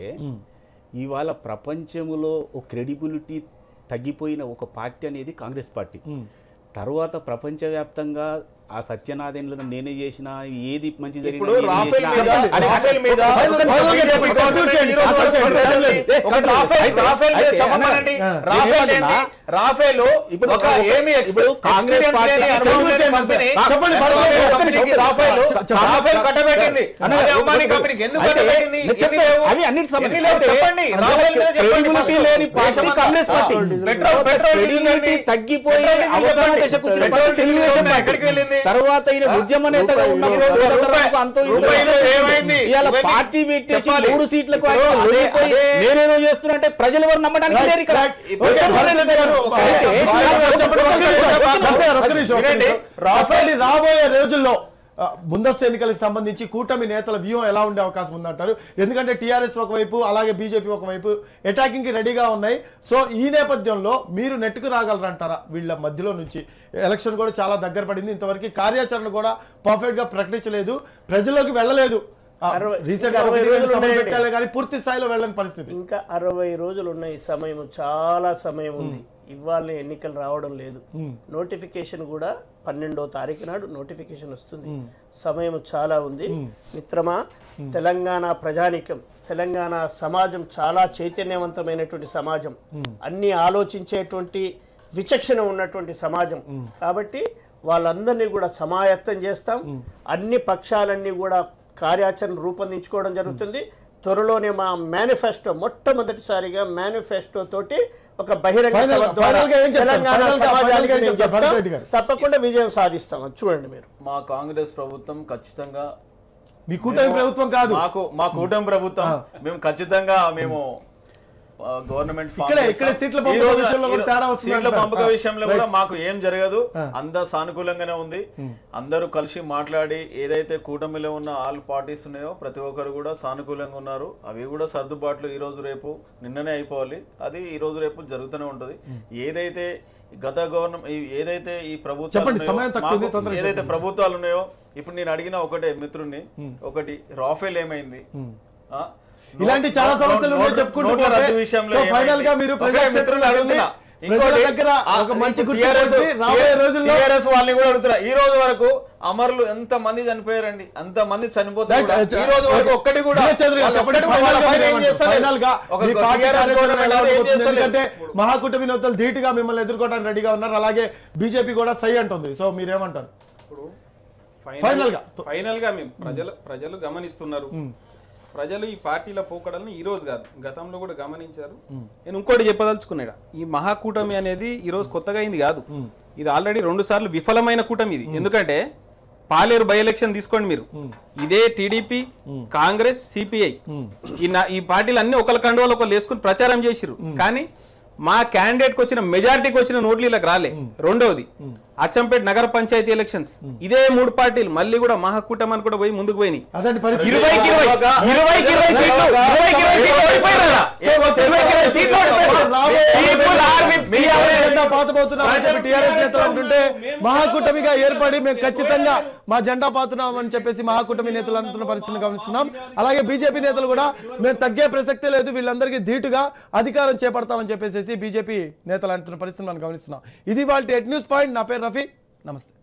ఇవాళ ప్రపంచంలో ఒక క్రెడిబిలిటీ తగ్గిపోయిన ఒక పార్టీ అనేది కాంగ్రెస్ పార్టీ తర్వాత ప్రపంచవ్యాప్తంగా ఆ సత్యనారాయణలను నేనే చేసిన ఏది మంచి జరిగినా ఇప్పుడు నేనే రాఫెల్ చేసినా మీద అని- అని- రాఫెల్ మీద ఫైనల్- ఫైనల్ గా బీజేపీ చెప్పండి. గవర్నమెంట్ conclude ఈ రోజు వరకు చేయండి. పట్టలేదు. Yes, ఒక conclude. రాఫెల్ అయితే- రాఫెల్ మీద అయితే చెప్పమనండి ఆ. రాఫెల్ నేనేమంటున్నా? ఏంది రాఫెల్ ఇప్పుడు ఒక ఒక- ఏమి ఇప్పుడు కాంగ్రెస్ ఎక్స్పీరియన్స్ పార్టీ లేని అనుభవం తెలుగు లేని చేయండి కంపెనీ సార్. చెప్పండి, పెట్రోల్ పర్వాలేదు. కంపెనీకి చెప్పండి. రాఫెల్ చెప్పండి. రాఫెల్ కట్టబెట్టింది అన్న, అదే అంబానీ ఇప్పుడు- కంపెనీకి ఎందుకు అయితే కట్టబెట్టింది నేను ఎన్ని చెప్తాను. లేవు? అవి అన్నిటికి సంబంధించి. ఎన్ని లేవు? అయితే చెప్పండి అందులో రాఫెల్ మీద చెప్పండి credibility first. లేని పార్టీ దేశమంతా. Congress party. Petrol petrol diesel Credibility ఏంది? తగ్గిపోయి పెట్రోల్ డీజిల్ అవసరం చెప్పండి. దశకు వచ్చిన పెట్రోల్ పార్టీ డీజిల్ తెలుగుదేశం ఉన్నాయి. పార్టీ. ఎక్కడికి వెళ్ళింది తర్వాత ఈయన ఉద్యమ నేతగా ఉన్న ఈ రోజు సోదరులకు రూపాయి- అంతో ఇంతో రూపాయిలో ఏమైంది? ఇవాళ ఇవన్నీ పార్టీ పెట్టేసి చెప్పాలి. మూడు సీట్లకు ఇప్పుడు ఆయన అదే- ఓడిపోయి అదే- నేనేదో చేస్తున్నా ప్రజలు ఎవరు నమ్మడానికి లేరు ఇక్కడ Right. ఇప్పుడు ఓకే, చెప్పండి. భరత్ రెడ్డి గారు, ఒక- అయితే చెప్పండి, చెప్పండి, ఒక్క నిమిషం, ఒక్క నిమిషం, ఒక్క నిమిషం, ఒక్క వినండి. నిమిషం. చెప్పండి, రాబోయే రోజుల్లో ఆ, ముందస్తు ఎన్నికలకు సంబంధించి కూటమి నేతల వ్యూహం ఎలా ఉండే అవకాశం ఉందంటారు ఎందుకంటే టీఆర్ఎస్ ఒకవైపు అలాగే బీజేపీ ఒకవైపు అటాకింగ్ కి రెడీగా ఉన్నాయి సో ఈ నేపథ్యంలో మీరు నెట్టుకు రాగలరంటారా వీళ్ళ మధ్యలో నుంచి ఎలక్షన్ కూడా చాలా దగ్గర పడింది ఇంతవరకు కార్యాచరణ కూడా పర్ఫెక్ట్ గా ప్రకటించలేదు ప్రజల్లోకి వెళ్ళలేదు అరవై- రీసెంట్ ఇంకా గా అరవై ఒకటి రెండు రోజులు సభలు ఉన్నాయండి. పెట్టాలి కానీ పూర్తి స్థాయిలో వెళ్ళని పరిస్థితి ఇంకా అరవై రోజులు ఉన్నాయి సమయం చాలా సమయం ఉంది ఇవాళ ఎన్నికలు రావడం లేదు నోటిఫికేషన్ కూడా పన్నెండో తారీఖు నాడు నోటిఫికేషన్ వస్తుంది సమయం చాలా ఉంది మిత్రమా తెలంగాణ ప్రజానికం తెలంగాణ సమాజం చాలా చైతన్యవంతమైనటువంటి సమాజం అన్ని ఆలోచించేటువంటి విచక్షణ ఉన్నటువంటి సమాజం కాబట్టి వాళ్ళందరినీ కూడా సమాయత్తం చేస్తాం అన్ని పక్షాలన్నీ కూడా కార్యాచరణ రూపొందించుకోవడం జరుగుతుంది త్వరలోనే మా మేనిఫెస్టో మొట్టమొదటిసారిగా మేనిఫెస్టో తోటి ఒక బహిరంగ Final- సభ ద్వారా final గా ఏం చెప్తారు? తెలంగాణ Final గా- సమాజానికి final గా ఏం మేము చెప్తారు? చెప్తాం. భరత్ రెడ్డి గారు. తప్పకుండా విజయం సాధిస్తాం అది చూడండి మీరు మా కాంగ్రెస్ ప్రభుత్వం ఖచ్చితంగా మీ కూటమి ప్రభుత్వం కాదు మాకు మా కూటమి ప్రభుత్వం మేము ఖచ్చితంగా మేము ఆ, గవర్నమెంట్ ఫామ్ ఇక్కడే- చేస్తాం. ఇక్కడే సీట్ల ఈ పంపకం రోజు- విషయంలో కూడా ఈ రో- తేడా వస్తుంది సీట్ల అంటారు. పంపక ఆ, విషయంలో కూడా మాకు ఏం జరగదు అంతా సానుకూలంగానే ఉంది అందరూ కలిసి మాట్లాడి ఏదైతే కూటమిలో ఉన్న ఆల్ పార్టీస్ ఉన్నాయో ప్రతి ఒక్కరు కూడా సానుకూలంగా ఉన్నారు అవి కూడా సర్దుబాట్లు ఈ రోజు రేపు నిన్ననే అయిపోవాలి అది ఈ రోజు రేపు జరుగుతూనే ఉంటుంది ఏదైతే గత గవర్నమెంట్ ఏదైతే ఈ ప్రభుత్వం చెప్పండి, సమయం తక్కువ ఉంది, తొందరగా ఏదైతే ప్రభుత్వాలు ఉన్నాయో ఇప్పుడు నేను అడిగిన ఒకటే మిత్రుణ్ణి ఒకటి రాఫెల్ ఏమైంది ఆ? ఇలాంటి చాలా నోట్- సమస్యలు ఉన్నాయి నోట్- చెప్పుకుంటూ నోట్ల పోతే, రద్దు విషయంలో సో ఏమైంది? ఫైనల్ గా మీరు ఒకటే ప్రజాక్షేత్రంలో మిత్రులు అడుగుతున్నా. ప్రజల ఇంకోటి, దగ్గర ఆ, ఒక మంచి ఇప్పుడు గుర్తింపు TRS ఉంది. రాబోయే రోజుల్లో TRS వాళ్ళని కూడా అడుగుతున్నా ఈ రోజు వరకు అమరులు ఎంత మంది చనిపోయారండి అంత మంది చనిపోతే Right, కూడా uh, ఈ రోజు వరకు okay. ఒక్కటి కూడా దినేష్ చౌదరి గారు వాళ్ళు చెప్పండి, ఒక్కటి కూడా final వాళ్ళ గా పైన మీరు ఏం ఏమంటారు? చేస్తలేరు. final గా ఒక మీ పార్టీ TRS కార్యకర్తలు గవర్నమెంట్ ఎలా అయితే ఏం ఉండబోతుంది? చేస్తలేదు. ఎందుకంటే మహాకూటమి నేతలు ధీటుగా మిమ్మల్ని ఎదుర్కోవడానికి రెడీగా ఉన్నారు అలాగే బీజేపీ కూడా సై అంటుంది సో మీరేమంటారు ఇప్పుడు Final ఫైనల్ గా. ఫైనల్ గా మేము ప్రజలు ప్రజలు గమనిస్తున్నారు ప్రజలు ఈ పార్టీల పోకడల్ని ఈ రోజు కాదు గతంలో కూడా గమనించారు నేను ఇంకోటి చెప్పదలుచుకున్నాడు ఈ మహాకూటమి అనేది ఈ రోజు కొత్తగా అయింది కాదు ఇది ఆల్రెడీ రెండు సార్లు విఫలమైన కూటమి ఇది ఎందుకంటే పాలేరు బై ఎలక్షన్ తీసుకోండి మీరు ఇదే టీడీపీ కాంగ్రెస్ సిపిఐ ఈ నా- ఈ పార్టీలు అన్ని ఒకరి కండువాలు ఒకరు వేసుకుని ప్రచారం చేసిరు కానీ మా క్యాండిడేట్ కి వచ్చిన మెజారిటీకి వచ్చిన నోట్లు వీళ్ళకి రాలే రెండవది అచ్చంపేట నగర పంచాయతీ ఎలక్షన్స్ ఇదే మూడు పార్టీలు మళ్ళీ కూడా మహాకూటమి కూడా పోయి ముందుకు పోయినాయి అదండి పరిస్థితి ఇరవైకి ఇరవై ఇరవైకి ఇరవై సీట్లు ఇరవైకి ఇరవై సీట్లు ఓడిపోయినారా? ఇరవైకి ఇరవై సీట్లు ఓడిపోయినారు. People are with TRS. జెండా పాతబోతున్నామని చెప్పి టీఆర్ఎస్ నేతలు అంటుంటే మహాకూటమిగా ఏర్పడి మేము ఖచ్చితంగా మా జెండా పాతున్నామని చెప్పేసి మహాకూటమి నేతలు అంటున్న పరిస్థితిని గమనిస్తున్నాం అలాగే బీజేపీ నేతలు కూడా మేము తగ్గే ప్రసక్తే లేదు వీళ్ళందరికీ ధీటుగా అధికారం చేపడతామని చెప్పేసి బీజేపీ నేతలు అంటున్న పరిస్థితిని మనం గమనిస్తున్నాం ఇది వాళ్ళ ఎట్ న్యూస్ పాయింట్ నా పేరు రఫీ నమస్తే